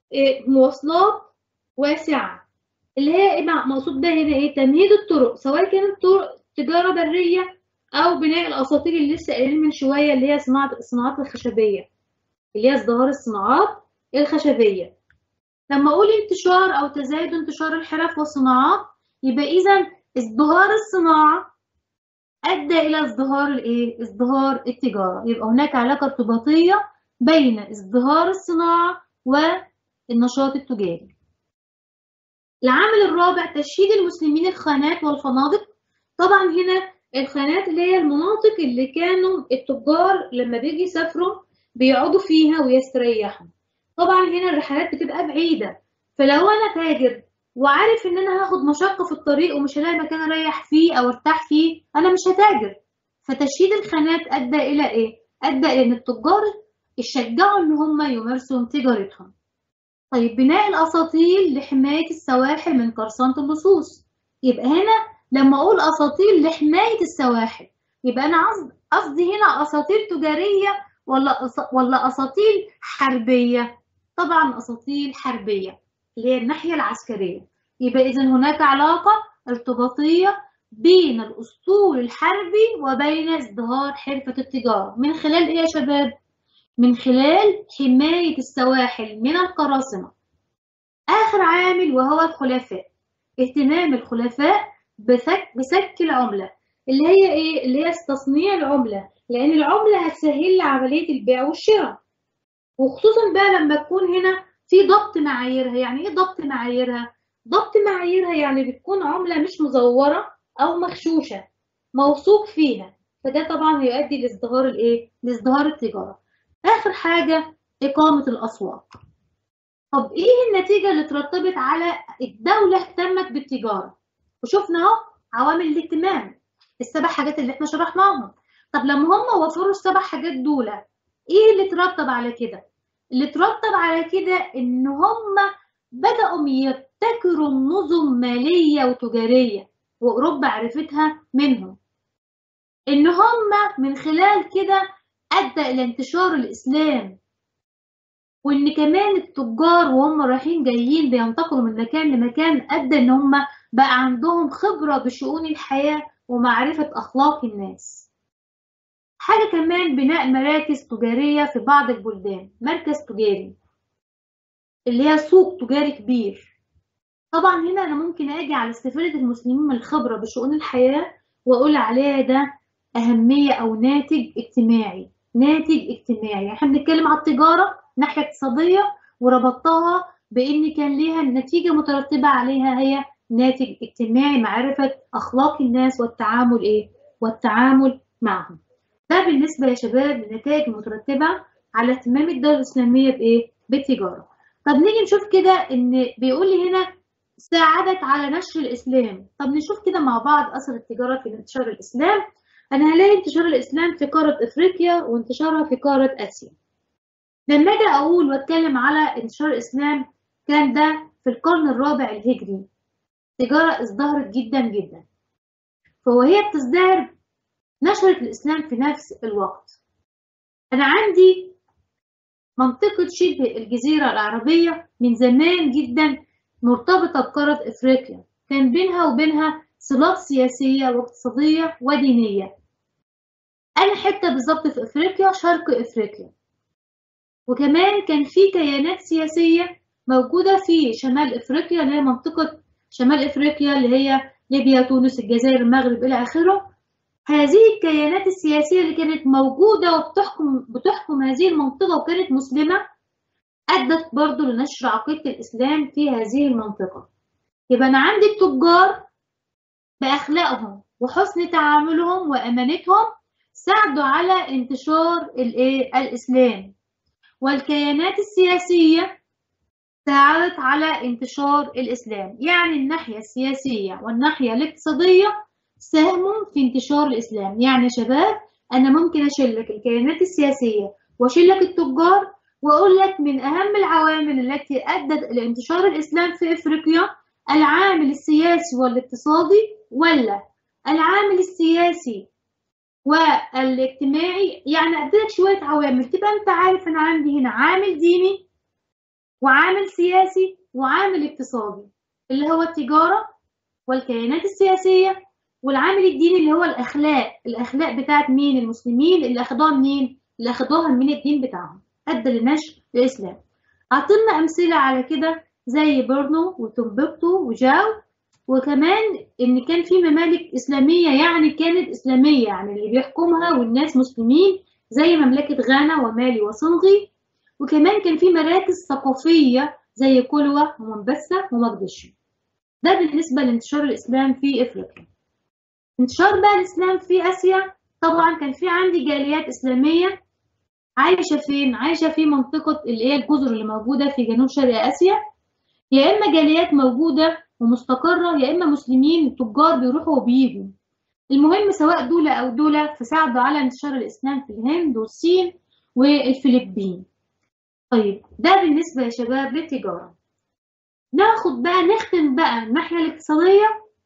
A: مواصلات واسعة اللي هي إيه مقصود بها هنا إيه؟ تمهيد الطرق سواء كانت طرق تجارة برية أو بناء الأساطير اللي لسه قايلين من شوية اللي هي صناعة الصناعات الخشبية اللي هي ازدهار الصناعات الخشبية. لما أقول انتشار أو تزايد انتشار الحرف والصناعات يبقى إذا ازدهار الصناعة أدى إلى ازدهار الإيه؟ ازدهار التجارة، يبقى هناك علاقة ارتباطية بين ازدهار الصناعة والنشاط التجاري. العامل الرابع تشييد المسلمين الخانات والفنادق. طبعا هنا الخانات اللي هي المناطق اللي كانوا التجار لما بيجي يسافروا بيقعدوا فيها ويستريحوا. طبعا هنا الرحلات بتبقى بعيدة، فلو أنا تاجر وعارف ان انا هاخد مشقة في الطريق ومش هلاقي مكان اريح فيه او ارتاح فيه انا مش هتاجر فتشييد الخانات ادى الى ايه ادى الى ان التجار اشجعوا ان هم يمارسوا تجارتهم طيب بناء الاساطيل لحماية السواحل من قرصنة اللصوص يبقى هنا لما اقول اساطيل لحماية السواحل يبقى انا قصدي هنا اساطيل تجارية ولا ولا اساطيل حربية طبعا اساطيل حربية اللي هي الناحية العسكرية يبقى إذا هناك علاقة ارتباطية بين الأسطول الحربي وبين ازدهار حرفة التجارة من خلال إيه يا شباب؟ من خلال حماية السواحل من القراصنة آخر عامل وهو الخلفاء اهتمام الخلفاء بسك, بسك العملة اللي هي إيه؟ اللي هي تصنيع العملة لأن العملة هتسهل لي عملية البيع والشراء وخصوصا بقى لما تكون هنا في ضبط معاييرها يعني ايه ضبط معاييرها ضبط معاييرها يعني بتكون عملة مش مزورة أو مغشوشة موثوق فيها فده طبعا هيؤدي لازدهار الايه لازدهار التجارة آخر حاجة إقامة الأسواق طب إيه النتيجة اللي ترتبط على الدولة اهتمت بالتجارة وشفنا أهو عوامل الاهتمام السبع حاجات اللي احنا شرحناهم طب لما هم وفروا السبع حاجات دول ايه اللي ترتب على كده اللي ترتب على كده ان هم بدأوا يبتكروا نظم مالية وتجارية وأوروبا عرفتها منهم إن هم من خلال كده أدى إلى انتشار الإسلام وإن كمان التجار وهم رايحين جايين بينتقلوا من مكان لمكان أدى إن هم بقى عندهم خبرة بشؤون الحياة ومعرفة أخلاق الناس حاجة كمان بناء مراكز تجارية في بعض البلدان مركز تجاري اللي هي سوق تجاري كبير طبعا هنا أنا ممكن أجي على استفادة المسلمين من الخبرة بشؤون الحياة وأقول عليها ده أهمية أو ناتج اجتماعي ناتج اجتماعي يعني احنا بنتكلم على التجارة ناحية اقتصادية وربطتها بإن كان ليها نتيجة مترتبة عليها هي ناتج اجتماعي معرفة أخلاق الناس والتعامل إيه؟ والتعامل معهم. ده بالنسبة يا شباب للنتائج المترتبة على اهتمام الدولة الإسلامية بإيه؟ بالتجارة. طب نيجي نشوف كده إن بيقول لي هنا ساعدت على نشر الإسلام. طب نشوف كده مع بعض أثر التجارة في انتشار الإسلام. أنا هلاقي انتشار الإسلام في قارة إفريقيا وانتشارها في قارة آسيا. لما أجي أقول وأتكلم على انتشار الإسلام كان ده في القرن الرابع الهجري. التجارة ازدهرت جدا جدا. فوهي بتزدهر نشرت الإسلام في نفس الوقت. أنا عندي منطقة شبه الجزيرة العربية من زمان جدا مرتبطة بقارة إفريقيا، كان بينها وبينها صلات سياسية واقتصادية ودينية. أنا حتة بالظبط في إفريقيا شرق إفريقيا. وكمان كان في كيانات سياسية موجودة في شمال إفريقيا اللي هي منطقة شمال إفريقيا اللي هي ليبيا، تونس، الجزائر، المغرب إلى آخره. هذه الكيانات السياسية اللي كانت موجودة وبتحكم بتحكم هذه المنطقة وكانت مسلمة أدت برضو لنشر عقيدة الإسلام في هذه المنطقة. يبقى أنا عندي التجار بأخلاقهم وحسن تعاملهم وأمانتهم ساعدوا على انتشار الإيه؟ الإسلام. والكيانات السياسية ساعدت على انتشار الإسلام يعني الناحية السياسية والناحية الاقتصادية ساهموا في انتشار الإسلام يعني يا شباب أنا ممكن أشيل لك الكيانات السياسية وأشيل لك التجار وأقول لك من أهم العوامل التي أدت إلى انتشار الإسلام في إفريقيا العامل السياسي والاقتصادي ولا العامل السياسي والاجتماعي يعني أديلك شوية عوامل تبقى أنت عارف أنا عندي هنا عامل ديني وعامل سياسي وعامل اقتصادي اللي هو التجارة والكيانات السياسية والعامل الديني اللي هو الأخلاق الأخلاق بتاعت مين المسلمين اللي أخدوها منين اللي أخدوها من الدين بتاعهم أدى لنشر الإسلام عطلنا أمثلة على كده زي بورنو وتومبكتو وجاو وكمان إن كان في ممالك إسلامية يعني كانت إسلامية يعني اللي بيحكمها والناس مسلمين زي مملكة غانا ومالي وصنغي وكمان كان في مراكز ثقافية زي كولوا ومنبسة ومقدشو ده بالنسبة لانتشار الإسلام في إفريقيا انتشار بقى الإسلام في آسيا طبعا كان في عندي جاليات إسلامية عايشة فين؟ عايشة في منطقة اللي هي الجزر اللي موجودة في جنوب شرق آسيا يا إما جاليات موجودة ومستقرة يا إما مسلمين تجار بيروحوا وبيجوا المهم سواء دولة أو دولة فساعدوا على انتشار الإسلام في الهند والصين والفلبين طيب ده بالنسبة يا شباب للتجارة ناخد بقى نختم بقى الناحية الاقتصادية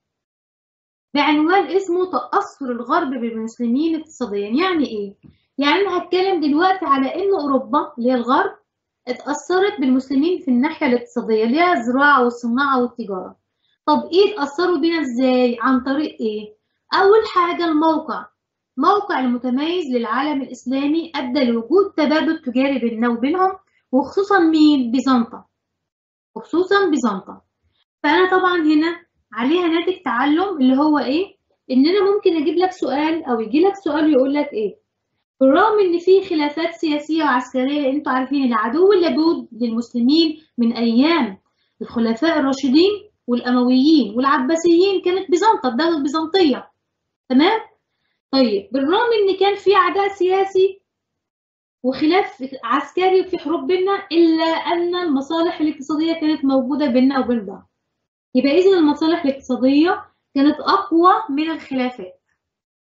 A: بعنوان اسمه تأثر الغرب بالمسلمين اقتصاديا يعني ايه؟ يعني انا هتكلم دلوقتي على ان اوروبا اللي هي الغرب اتأثرت بالمسلمين في الناحية الاقتصادية اللي هي الزراعة والصناعة والتجارة طب ايه اتأثروا بينا ازاي؟ عن طريق ايه؟ أول حاجة الموقع موقع المتميز للعالم الإسلامي أدى لوجود تبادل تجاري بيننا وبينهم وخصوصا مين؟ بيزنطة وخصوصا بيزنطة فأنا طبعا هنا عليها ناتج تعلم اللي هو إيه؟ إن أنا ممكن أجيب لك سؤال أو يجي لك سؤال يقول لك إيه؟ بالرغم إن في خلافات سياسية وعسكرية لأن أنتوا عارفين العدو اللدود للمسلمين من أيام الخلفاء الراشدين والأمويين والعباسيين كانت بيزنطة الدولة البيزنطية تمام؟ طيب بالرغم إن كان في عداء سياسي وخلاف عسكري وفي حروب بيننا إلا أن المصالح الاقتصادية كانت موجودة بيننا وبين بعض يبقى إذن المصالح الاقتصادية كانت أقوى من الخلافات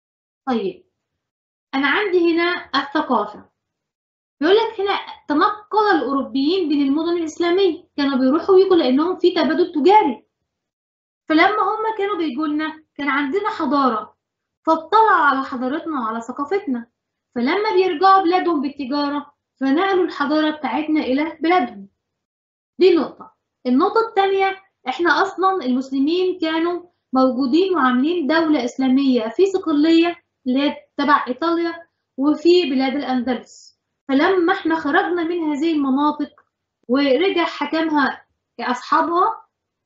A: طيب أنا عندي هنا الثقافة بيقول لك هنا تنقل الأوروبيين بين المدن الإسلامية كانوا بيروحوا ويجوا لأنهم في تبادل تجاري فلما هم كانوا بيجوا لنا كان عندنا حضارة فاطلعوا على حضارتنا وعلى ثقافتنا فلما بيرجعوا بلادهم بالتجارة فنقلوا الحضارة بتاعتنا إلى بلادهم دي نقطة النقطة الثانية احنا أصلا المسلمين كانوا موجودين وعاملين دولة إسلامية في صقلية اللي هي تبع إيطاليا وفي بلاد الأندلس فلما احنا خرجنا من هذه المناطق ورجع حكمها أصحابها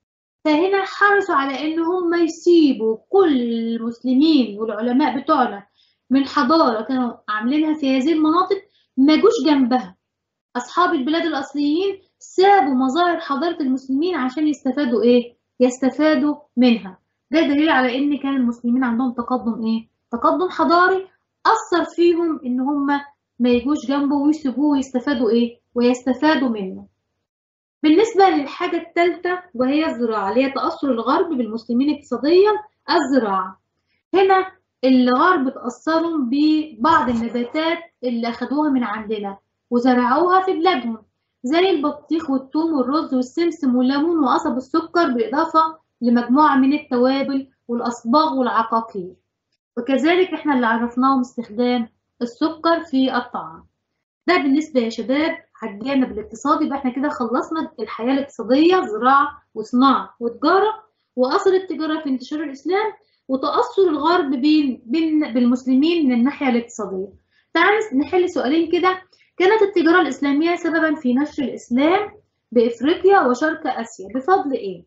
A: فهنا حرصوا على إن هم يسيبوا كل المسلمين والعلماء بتوعنا من حضارة كانوا عاملينها في هذه المناطق ما جوش جنبها أصحاب البلاد الأصليين سابوا مظاهر حضارة المسلمين عشان يستفادوا إيه؟ يستفادوا منها ده دليل على إن كان المسلمين عندهم تقدم إيه؟ تقدم حضاري أثر فيهم إن هم ما يجوش جنبه ويسيبوه ويستفادوا إيه؟ ويستفادوا منه بالنسبة للحاجة الثالثة وهي الزراعة اللي هي تأثر الغرب بالمسلمين اقتصاديا الزراعة هنا الغرب تأثروا ببعض النباتات اللي أخدوها من عندنا وزرعوها في بلادهم زي البطيخ والثوم والرز والسمسم والليمون وقصب السكر بالإضافة لمجموعة من التوابل والأصباغ والعقاقير وكذلك احنا اللي عرفناهم استخدام السكر في الطعام ده بالنسبة يا شباب على الجانب الاقتصادي يبقى احنا كده خلصنا الحياة الاقتصادية زراعة وصناعة وتجارة وأثر التجارة في انتشار الإسلام وتأثر الغرب بين بين بالمسلمين من الناحية الاقتصادية. تعالوا نحل سؤالين كده كانت التجارة الإسلامية سببا في نشر الإسلام بإفريقيا وشرق آسيا بفضل إيه؟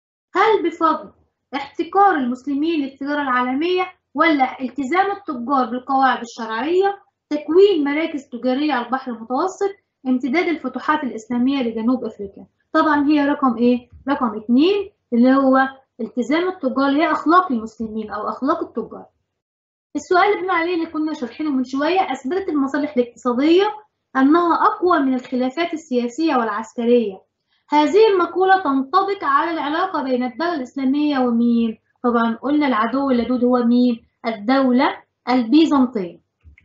A: هل بفضل احتكار المسلمين للتجارة العالمية ولا التزام التجار بالقواعد الشرعية تكوين مراكز تجارية على البحر المتوسط امتداد الفتوحات الإسلامية لجنوب أفريقيا طبعا هي رقم إيه؟ رقم اتنين اللي هو التزام التجار اللي هي أخلاق المسلمين أو أخلاق التجار السؤال اللي بنقول عليه اللي كنا شارحينه من شوية أثبتت المصالح الاقتصادية أنها أقوى من الخلافات السياسية والعسكرية هذه المقولة تنطبق على العلاقة بين الدولة الإسلامية ومين؟ طبعا قلنا العدو اللدود هو مين؟ الدولة البيزنطية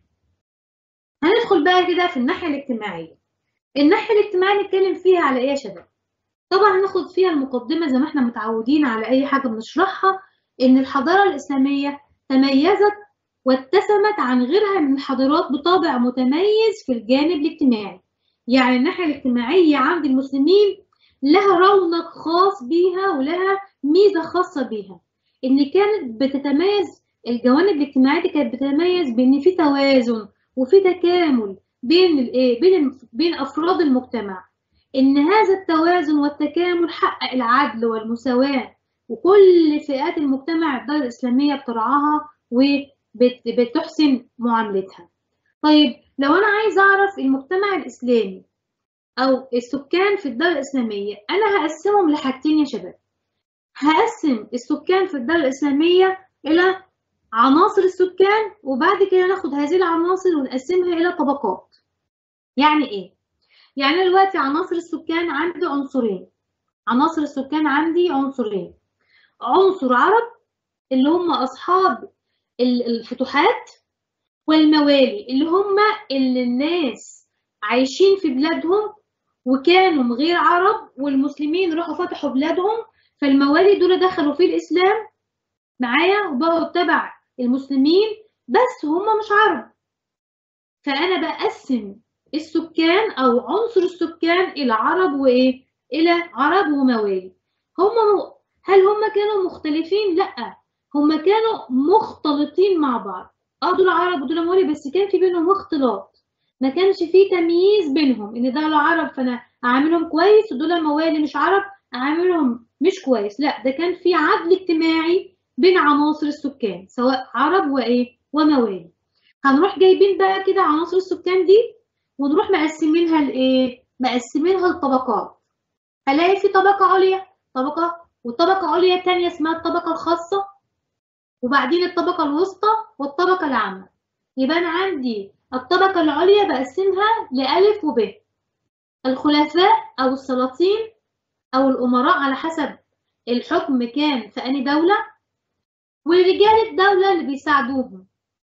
A: هندخل بقى كده في الناحية الاجتماعية الناحية الاجتماعية نتكلم فيها على إيه يا شباب؟ طبعا هناخد فيها المقدمة زي ما احنا متعودين على أي حاجة بنشرحها إن الحضارة الإسلامية تميزت واتسمت عن غيرها من الحضارات بطابع متميز في الجانب الاجتماعي يعني الناحية الاجتماعية عند المسلمين لها رونق خاص بيها ولها ميزة خاصة بيها إن كانت بتتميز الجوانب الاجتماعية دي كانت بتتميز بإن في توازن وفي تكامل بين الإيه بين بين أفراد المجتمع إن هذا التوازن والتكامل حقق العدل والمساواة وكل فئات المجتمع الدولة الإسلامية بترعاها وبتحسن معاملتها. طيب لو أنا عايز أعرف المجتمع الإسلامي أو السكان في الدولة الإسلامية أنا هقسمهم لحاجتين يا شباب. هقسم السكان في الدولة الإسلامية إلى عناصر السكان وبعد كده ناخد هذه العناصر ونقسمها إلى طبقات. يعني إيه؟ يعني أنا دلوقتي عناصر السكان عندي عنصرين. عناصر السكان عندي عنصرين. عنصر عرب اللي هم أصحاب الفتوحات والموالي اللي هم اللي الناس عايشين في بلادهم وكانوا غير عرب والمسلمين راحوا فتحوا بلادهم فالموالي دول دخلوا في الإسلام معايا وبقوا تبع المسلمين بس هم مش عرب فأنا بقسم السكان أو عنصر السكان إلى عرب وإيه؟ إلى عرب وموالي هم هل هم كانوا مختلفين؟ لأ هم كانوا مختلطين مع بعض اه دول عرب ودول موالي بس كان في بينهم اختلاط ما كانش في تمييز بينهم ان دول عرب فانا اعاملهم كويس ودول موالي مش عرب اعاملهم مش كويس لا ده كان في عدل اجتماعي بين عناصر السكان سواء عرب وايه وموالي هنروح جايبين بقى كده عناصر السكان دي ونروح مقسمينها لايه مقسمينها لطبقات هلاقي في طبقة عليا طبقة وطبقة عليا تانية اسمها الطبقة الخاصة وبعدين الطبقة الوسطى والطبقة العامة يبقى أنا عندي الطبقة العليا بقسمها لألف وب الخلفاء أو السلاطين أو الأمراء على حسب الحكم كان في أي دولة ورجال الدولة اللي بيساعدوهم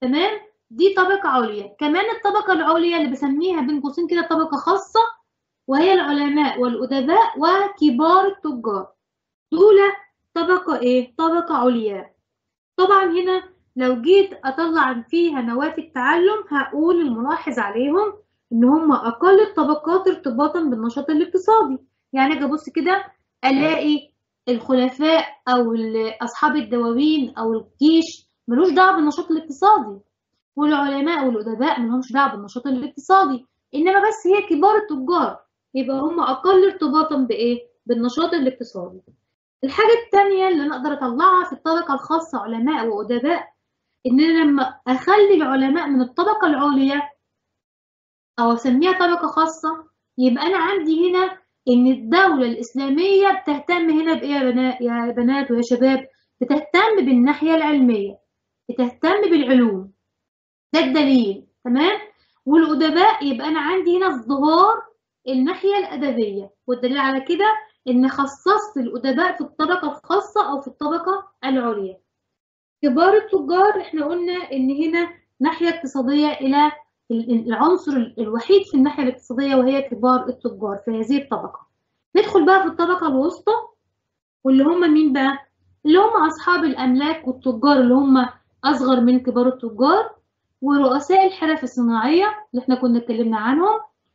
A: تمام دي طبقة عليا كمان الطبقة العليا اللي بسميها بين قوسين كده طبقة خاصة وهي العلماء والأدباء وكبار التجار دول طبقة إيه؟ طبقة عليا طبعا هنا لو جيت أطلع فيها نواتج تعلم هقول الملاحظ عليهم إن هم أقل الطبقات ارتباطا بالنشاط الاقتصادي يعني أجي أبص كده ألاقي الخلفاء أو أصحاب الدواوين أو الجيش ملوش دعوة بالنشاط الاقتصادي والعلماء والأدباء ملهمش دعوة بالنشاط الاقتصادي إنما بس هي كبار التجار يبقى هم أقل ارتباطا بإيه؟ بالنشاط الاقتصادي. الحاجة التانية اللي أنا أقدر أطلعها في الطبقة الخاصة علماء وأدباء إن أنا لما أخلي العلماء من الطبقة العليا أو أسميها طبقة خاصة يبقى أنا عندي هنا إن الدولة الإسلامية بتهتم هنا بإيه يا بنات يا بنات ويا شباب؟ بتهتم بالناحية العلمية بتهتم بالعلوم ده الدليل تمام؟ والأدباء يبقى أنا عندي هنا ازدهار الناحية الأدبية والدليل على كده إن خصصت الأدباء في الطبقة الخاصة أو في الطبقة العليا كبار التجار إحنا قلنا إن هنا ناحية اقتصادية إلى العنصر الوحيد في الناحية الاقتصادية وهي كبار التجار في هذه الطبقة ندخل بقى في الطبقة الوسطى واللي هم مين بقى؟ اللي هم أصحاب الأملاك والتجار اللي هم أصغر من كبار التجار ورؤساء الحرف الصناعية اللي احنا كنا اتكلمنا عنهم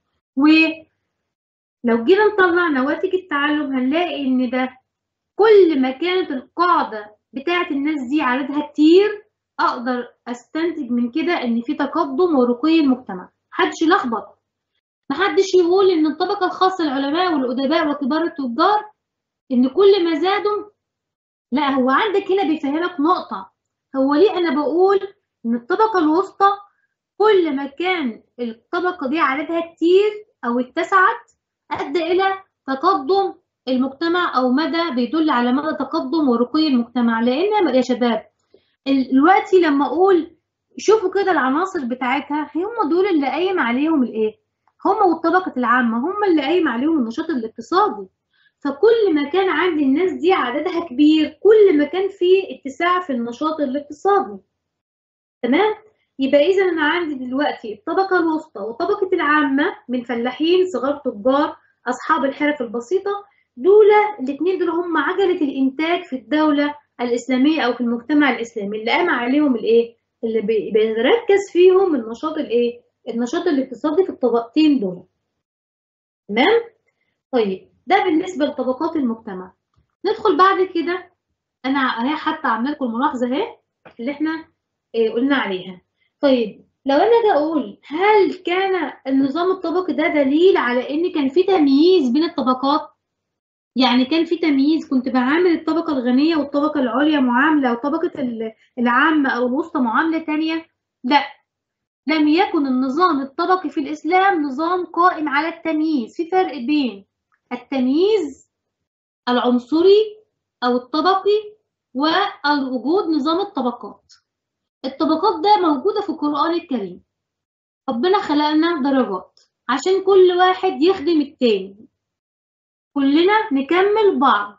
A: ولو جينا نطلع نواتج التعلم هنلاقي ان ده كل ما كانت القاعدة بتاعة الناس دي عددها كتير اقدر استنتج من كده ان في تقدم ورقي المجتمع محدش يلخبط محدش يقول ان الطبقة الخاصة العلماء والأدباء وكبار التجار ان كل ما زادوا لا هو عندك هنا بيفهمك نقطة هو ليه انا بقول ان الطبقة الوسطى كل ما كان الطبقة دي عددها كتير أو اتسعت أدى إلى تقدم المجتمع أو مدى بيدل على مدى تقدم ورقي المجتمع لأن يا شباب دلوقتي لما أقول شوفوا كده العناصر بتاعتها هم دول اللي قايم عليهم الإيه؟ هم والطبقة العامة هم اللي قايم عليهم النشاط الاقتصادي فكل ما كان عند الناس دي عددها كبير كل ما كان في اتساع في النشاط الاقتصادي تمام؟ يبقى إذا أنا عندي دلوقتي الطبقة الوسطى والطبقة العامة من فلاحين صغار تجار أصحاب الحرف البسيطة دول الاثنين دول هم عجلة الإنتاج في الدولة الإسلامية أو في المجتمع الإسلامي اللي قام عليهم الإيه؟ اللي بيركز فيهم النشاط الإيه؟ النشاط الاقتصادي في الطبقتين دول. تمام؟ طيب ده بالنسبة لطبقات المجتمع. ندخل بعد كده أنا أهي حتى عاملة لكم ملاحظة أهي اللي إحنا إيه قلنا عليها. طيب لو انا اجي اقول هل كان النظام الطبقي ده دليل على ان كان في تمييز بين الطبقات يعني كان في تمييز كنت بعامل الطبقه الغنيه والطبقه العليا معامله وطبقه العامه او الوسطى معامله تانية لا لم يكن النظام الطبقي في الاسلام نظام قائم على التمييز في فرق بين التمييز العنصري او الطبقي والوجود نظام الطبقات الطبقات ده موجودة في القرآن الكريم ربنا خلقنا درجات عشان كل واحد يخدم التاني كلنا نكمل بعض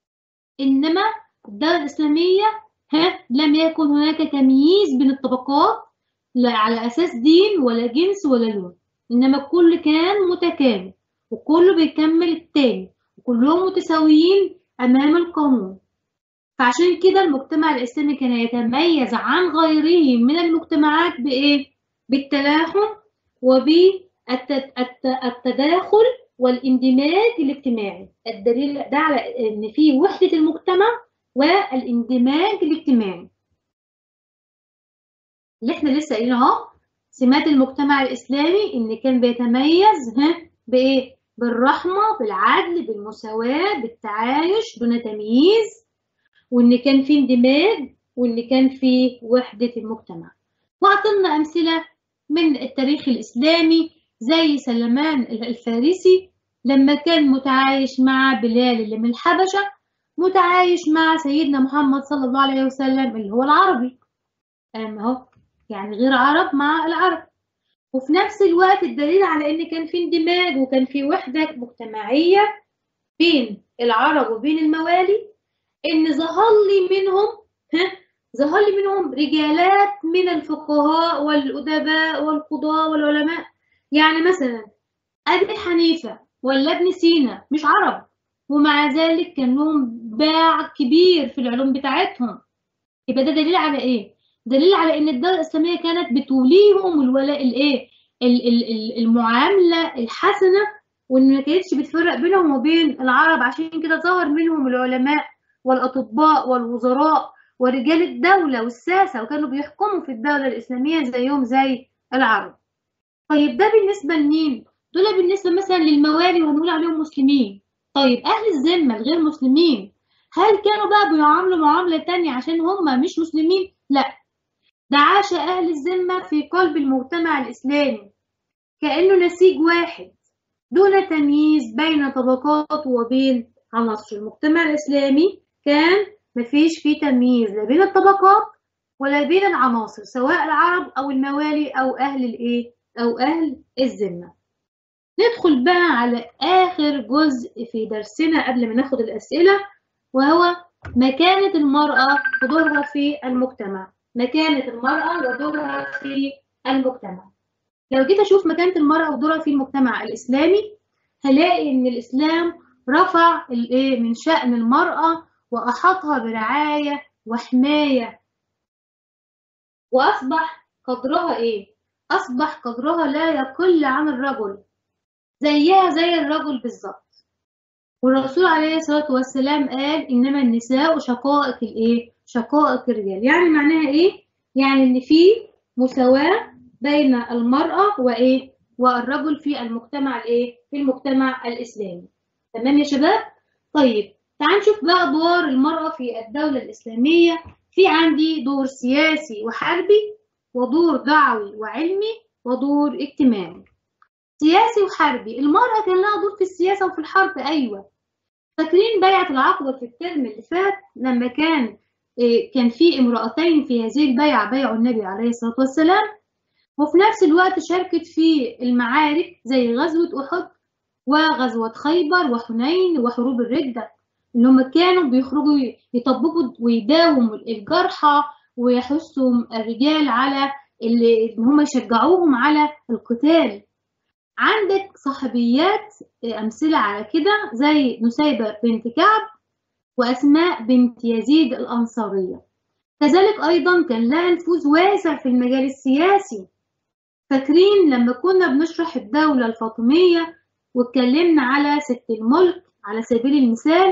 A: إنما الدولة الإسلامية ها لم يكن هناك تمييز بين الطبقات لا على أساس دين ولا جنس ولا لون إنما الكل كان متكامل وكله بيكمل التاني وكلهم متساويين أمام القانون فعشان كده المجتمع الإسلامي كان يتميز عن غيره من المجتمعات بإيه؟ بالتلاحم وبالتداخل والاندماج الاجتماعي الدليل ده على إن في وحدة المجتمع والاندماج الاجتماعي اللي احنا لسه قايلين اهو سمات المجتمع الإسلامي إن كان بيتميز ها بإيه؟ بالرحمة بالعدل بالمساواة بالتعايش دون تمييز وإن كان في اندماج وإن كان في وحدة المجتمع وأعطينا أمثلة من التاريخ الإسلامي زي سلمان الفارسي لما كان متعايش مع بلال اللي من الحبشة متعايش مع سيدنا محمد صلى الله عليه وسلم اللي هو العربي أهو يعني غير عرب مع العرب وفي نفس الوقت الدليل على ان كان في اندماج وكان في وحدة مجتمعية بين العرب وبين الموالي ان ظهر لي منهم ها ظهر لي منهم رجالات من الفقهاء والأدباء والقضاة والعلماء يعني مثلا أبي حنيفة ولا ابن سينا مش عرب ومع ذلك كان لهم باع كبير في العلوم بتاعتهم يبقى ده دليل على ايه؟ دليل على ان الدولة الإسلامية كانت بتوليهم الولاء الايه؟ المعاملة الحسنة وان ما كانتش بتفرق بينهم وبين العرب عشان كده ظهر منهم العلماء والأطباء والوزراء ورجال الدولة والساسة وكانوا بيحكموا في الدولة الإسلامية زيهم زي العرب طيب ده بالنسبة لمين؟ دول بالنسبة مثلا للموالي وهنقول عليهم مسلمين طيب أهل الذمة الغير مسلمين هل كانوا بقى بيعاملوا معاملة تانية عشان هم مش مسلمين؟ لا ده عاش أهل الذمة في قلب المجتمع الإسلامي كأنه نسيج واحد دون تمييز بين طبقات وبين عناصر المجتمع الإسلامي كان مفيش فيه تمييز لا بين الطبقات ولا بين العناصر سواء العرب أو الموالي أو أهل الإيه أو أهل الذمة ندخل بقى على آخر جزء في درسنا قبل ما ناخد الأسئلة وهو مكانة المرأة ودورها في المجتمع مكانة المرأة ودورها في المجتمع لو جيت أشوف مكانة المرأة ودورها في المجتمع الإسلامي هلاقي إن الإسلام رفع الإيه من شأن المرأة وأحاطها برعاية وحماية وأصبح قدرها إيه؟ أصبح قدرها لا يقل عن الرجل زيها زي الرجل بالظبط والرسول عليه الصلاة والسلام قال إنما النساء شقائق الإيه؟ شقائق الرجال يعني معناها إيه؟ يعني إن في مساواة بين المرأة وإيه؟ والرجل في المجتمع الإيه؟ في المجتمع الإسلامي تمام يا شباب؟ طيب تعال نشوف بقى أدوار المرأة في الدولة الإسلامية في عندي دور سياسي وحربي ودور دعوي وعلمي ودور اجتماعي سياسي وحربي المرأة كان لها دور في السياسة وفي الحرب أيوة فاكرين بيعة العقبة في الترم اللي فات لما كان كان في امرأتين في هذه البيعة بيعوا النبي عليه الصلاة والسلام وفي نفس الوقت شاركت في المعارك زي غزوة أحد وغزوة خيبر وحنين وحروب الردة إن هم كانوا بيخرجوا يطبقوا ويداوموا الجرحى ويحثوا الرجال على اللي إن هم يشجعوهم على القتال عندك صحابيات أمثلة على كده زي نسيبة بنت كعب وأسماء بنت يزيد الأنصارية كذلك أيضا كان لها نفوذ واسع في المجال السياسي فاكرين لما كنا بنشرح الدولة الفاطمية واتكلمنا على ست الملك على سبيل المثال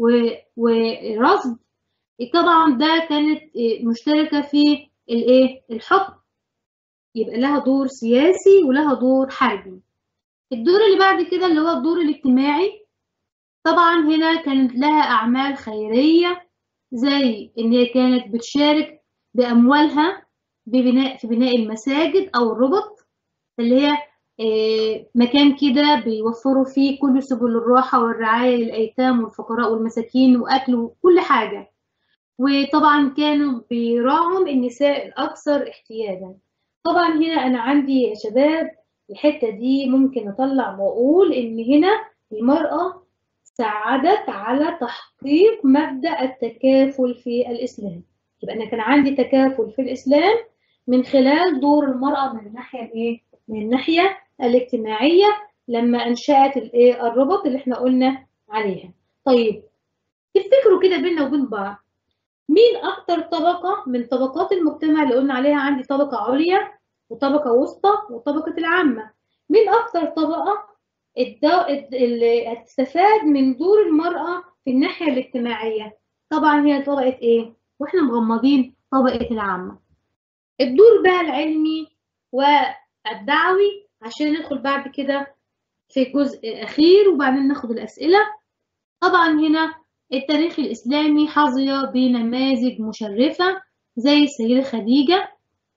A: ورصد طبعا ده كانت مشتركة في الايه الحكم يبقى لها دور سياسي ولها دور حربي الدور اللي بعد كده اللي هو الدور الاجتماعي طبعا هنا كانت لها أعمال خيرية زي إن هي كانت بتشارك بأموالها ببناء في بناء المساجد أو الربط اللي هي مكان كده بيوفروا فيه كل سبل الراحة والرعاية للأيتام والفقراء والمساكين وأكل وكل حاجة وطبعا كانوا بيراعوا النساء الأكثر احتياجا طبعا هنا أنا عندي يا شباب الحتة دي ممكن أطلع وأقول إن هنا المرأة ساعدت على تحقيق مبدأ التكافل في الإسلام يبقى أنا كان عندي تكافل في الإسلام من خلال دور المرأة من الناحية الإيه؟ من الناحية الاجتماعية لما أنشأت الإيه؟ الربط اللي إحنا قلنا عليها. طيب تفتكروا كده بيننا وبين بعض مين أكتر طبقة من طبقات المجتمع اللي قلنا عليها عندي طبقة عليا وطبقة وسطى وطبقة العامة مين أكتر طبقة اللي هتستفاد من دور المرأة في الناحية الاجتماعية طبعا هي طبقة إيه؟ وإحنا مغمضين طبقة العامة الدور بقى العلمي والدعوي عشان ندخل بعد كده في الجزء الأخير وبعدين ناخد الأسئلة طبعا هنا التاريخ الإسلامي حظي بنماذج مشرفة زي السيدة خديجة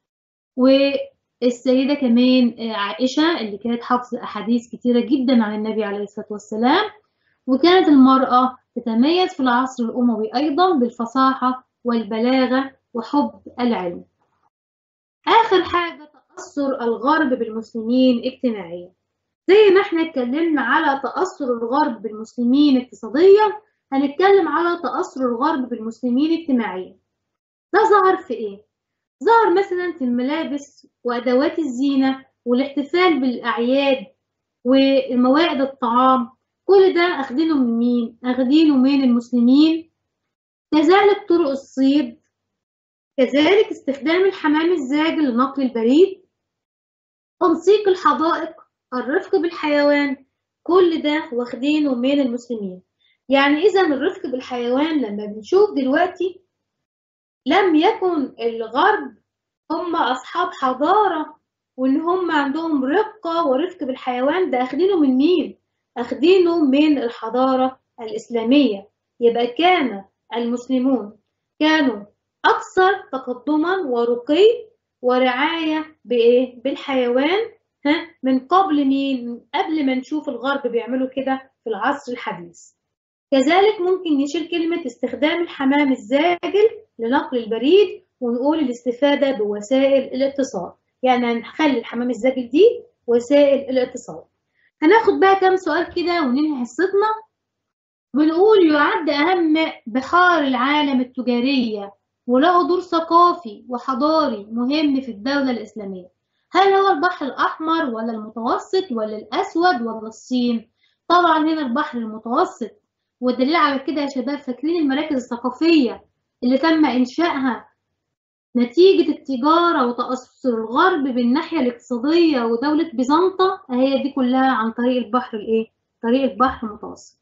A: والسيدة كمان عائشة اللي كانت حافظة أحاديث كتيرة جدا عن النبي عليه الصلاة والسلام وكانت المرأة تتميز في العصر الأموي أيضا بالفصاحة والبلاغة وحب العلم آخر حاجة تأثر الغرب بالمسلمين اجتماعيا زي ما احنا اتكلمنا على تأثر الغرب بالمسلمين اقتصاديا هنتكلم على تأثر الغرب بالمسلمين اجتماعيا ده ظهر في إيه؟ ظهر مثلا في الملابس وأدوات الزينة والاحتفال بالأعياد والموائد الطعام كل ده أخدينه من مين؟ أخدينه من المسلمين كذلك طرق الصيد كذلك استخدام الحمام الزاجل لنقل البريد تنسيق الحدائق الرفق بالحيوان كل ده واخدينه من المسلمين يعني إذا الرفق بالحيوان لما بنشوف دلوقتي لم يكن الغرب هم أصحاب حضارة وإن هم عندهم رقة ورفق بالحيوان ده أخدينه من مين؟ أخدينه من الحضارة الإسلامية يبقى كان المسلمون كانوا أكثر تقدما ورقي ورعاية بإيه؟ بالحيوان ها من قبل مين؟ قبل ما نشوف الغرب بيعملوا كده في العصر الحديث. كذلك ممكن نشيل كلمة استخدام الحمام الزاجل لنقل البريد ونقول الاستفادة بوسائل الاتصال. يعني هنخلي الحمام الزاجل دي وسائل الاتصال. هناخد بقى كام سؤال كده وننهي حصتنا. بنقول يعد أهم بحار العالم التجارية وله دور ثقافي وحضاري مهم في الدولة الإسلامية هل هو البحر الأحمر ولا المتوسط ولا الأسود ولا الصين؟ طبعا هنا البحر المتوسط والدليل على كده يا شباب فاكرين المراكز الثقافية اللي تم إنشائها نتيجة التجارة وتأثر الغرب بالناحية الاقتصادية ودولة بيزنطة هي دي كلها عن طريق البحر الإيه؟ طريق البحر المتوسط.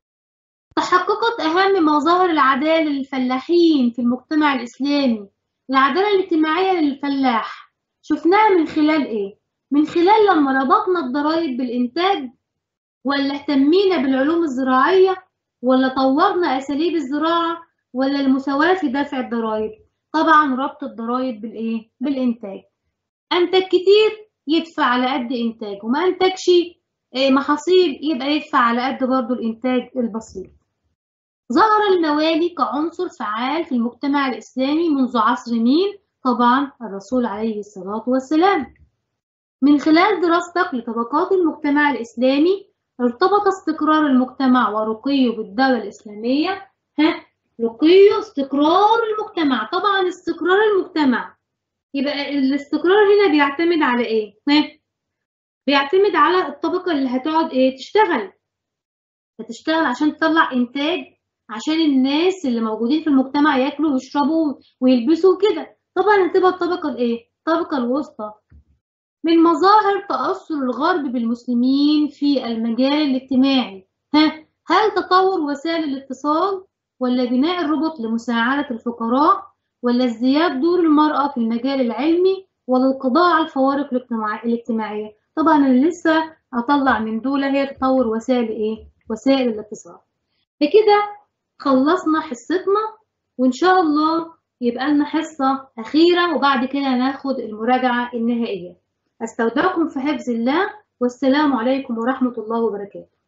A: تحققت أهم مظاهر العدالة للفلاحين في المجتمع الإسلامي العدالة الاجتماعية للفلاح شفناها من خلال إيه؟ من خلال لما ربطنا الضرائب بالإنتاج ولا اهتمينا بالعلوم الزراعية ولا طورنا أساليب الزراعة ولا المساواة في دفع الضرائب طبعا ربط الضرائب بالإيه؟ بالإنتاج أنتج كتير يدفع على قد إنتاجه ما أنتجش محاصيل يبقى يدفع على قد برضه الإنتاج البسيط ظهر الموالي كعنصر فعال في المجتمع الإسلامي منذ عصر مين؟ طبعا الرسول عليه الصلاة والسلام من خلال دراستك لطبقات المجتمع الإسلامي ارتبط استقرار المجتمع ورقيه بالدولة الإسلامية ها رقيه استقرار المجتمع طبعا استقرار المجتمع يبقى الاستقرار هنا بيعتمد على ايه؟ ها؟ بيعتمد على الطبقة اللي هتقعد ايه؟ تشتغل هتشتغل عشان تطلع إنتاج عشان الناس اللي موجودين في المجتمع ياكلوا ويشربوا ويلبسوا كده طبعا هتبقى الطبقة الايه؟ الطبقة الوسطى من مظاهر تأثر الغرب بالمسلمين في المجال الاجتماعي ها هل تطور وسائل الاتصال ولا بناء الربط لمساعدة الفقراء ولا ازدياد دور المرأة في المجال العلمي ولا القضاء على الفوارق الاجتماعية طبعا اللي لسه هطلع من دول هي تطور وسائل ايه وسائل الاتصال بكده خلصنا حصتنا وإن شاء الله يبقى لنا حصة أخيرة وبعد كده ناخد المراجعة النهائية أستودعكم في حفظ الله والسلام عليكم ورحمة الله وبركاته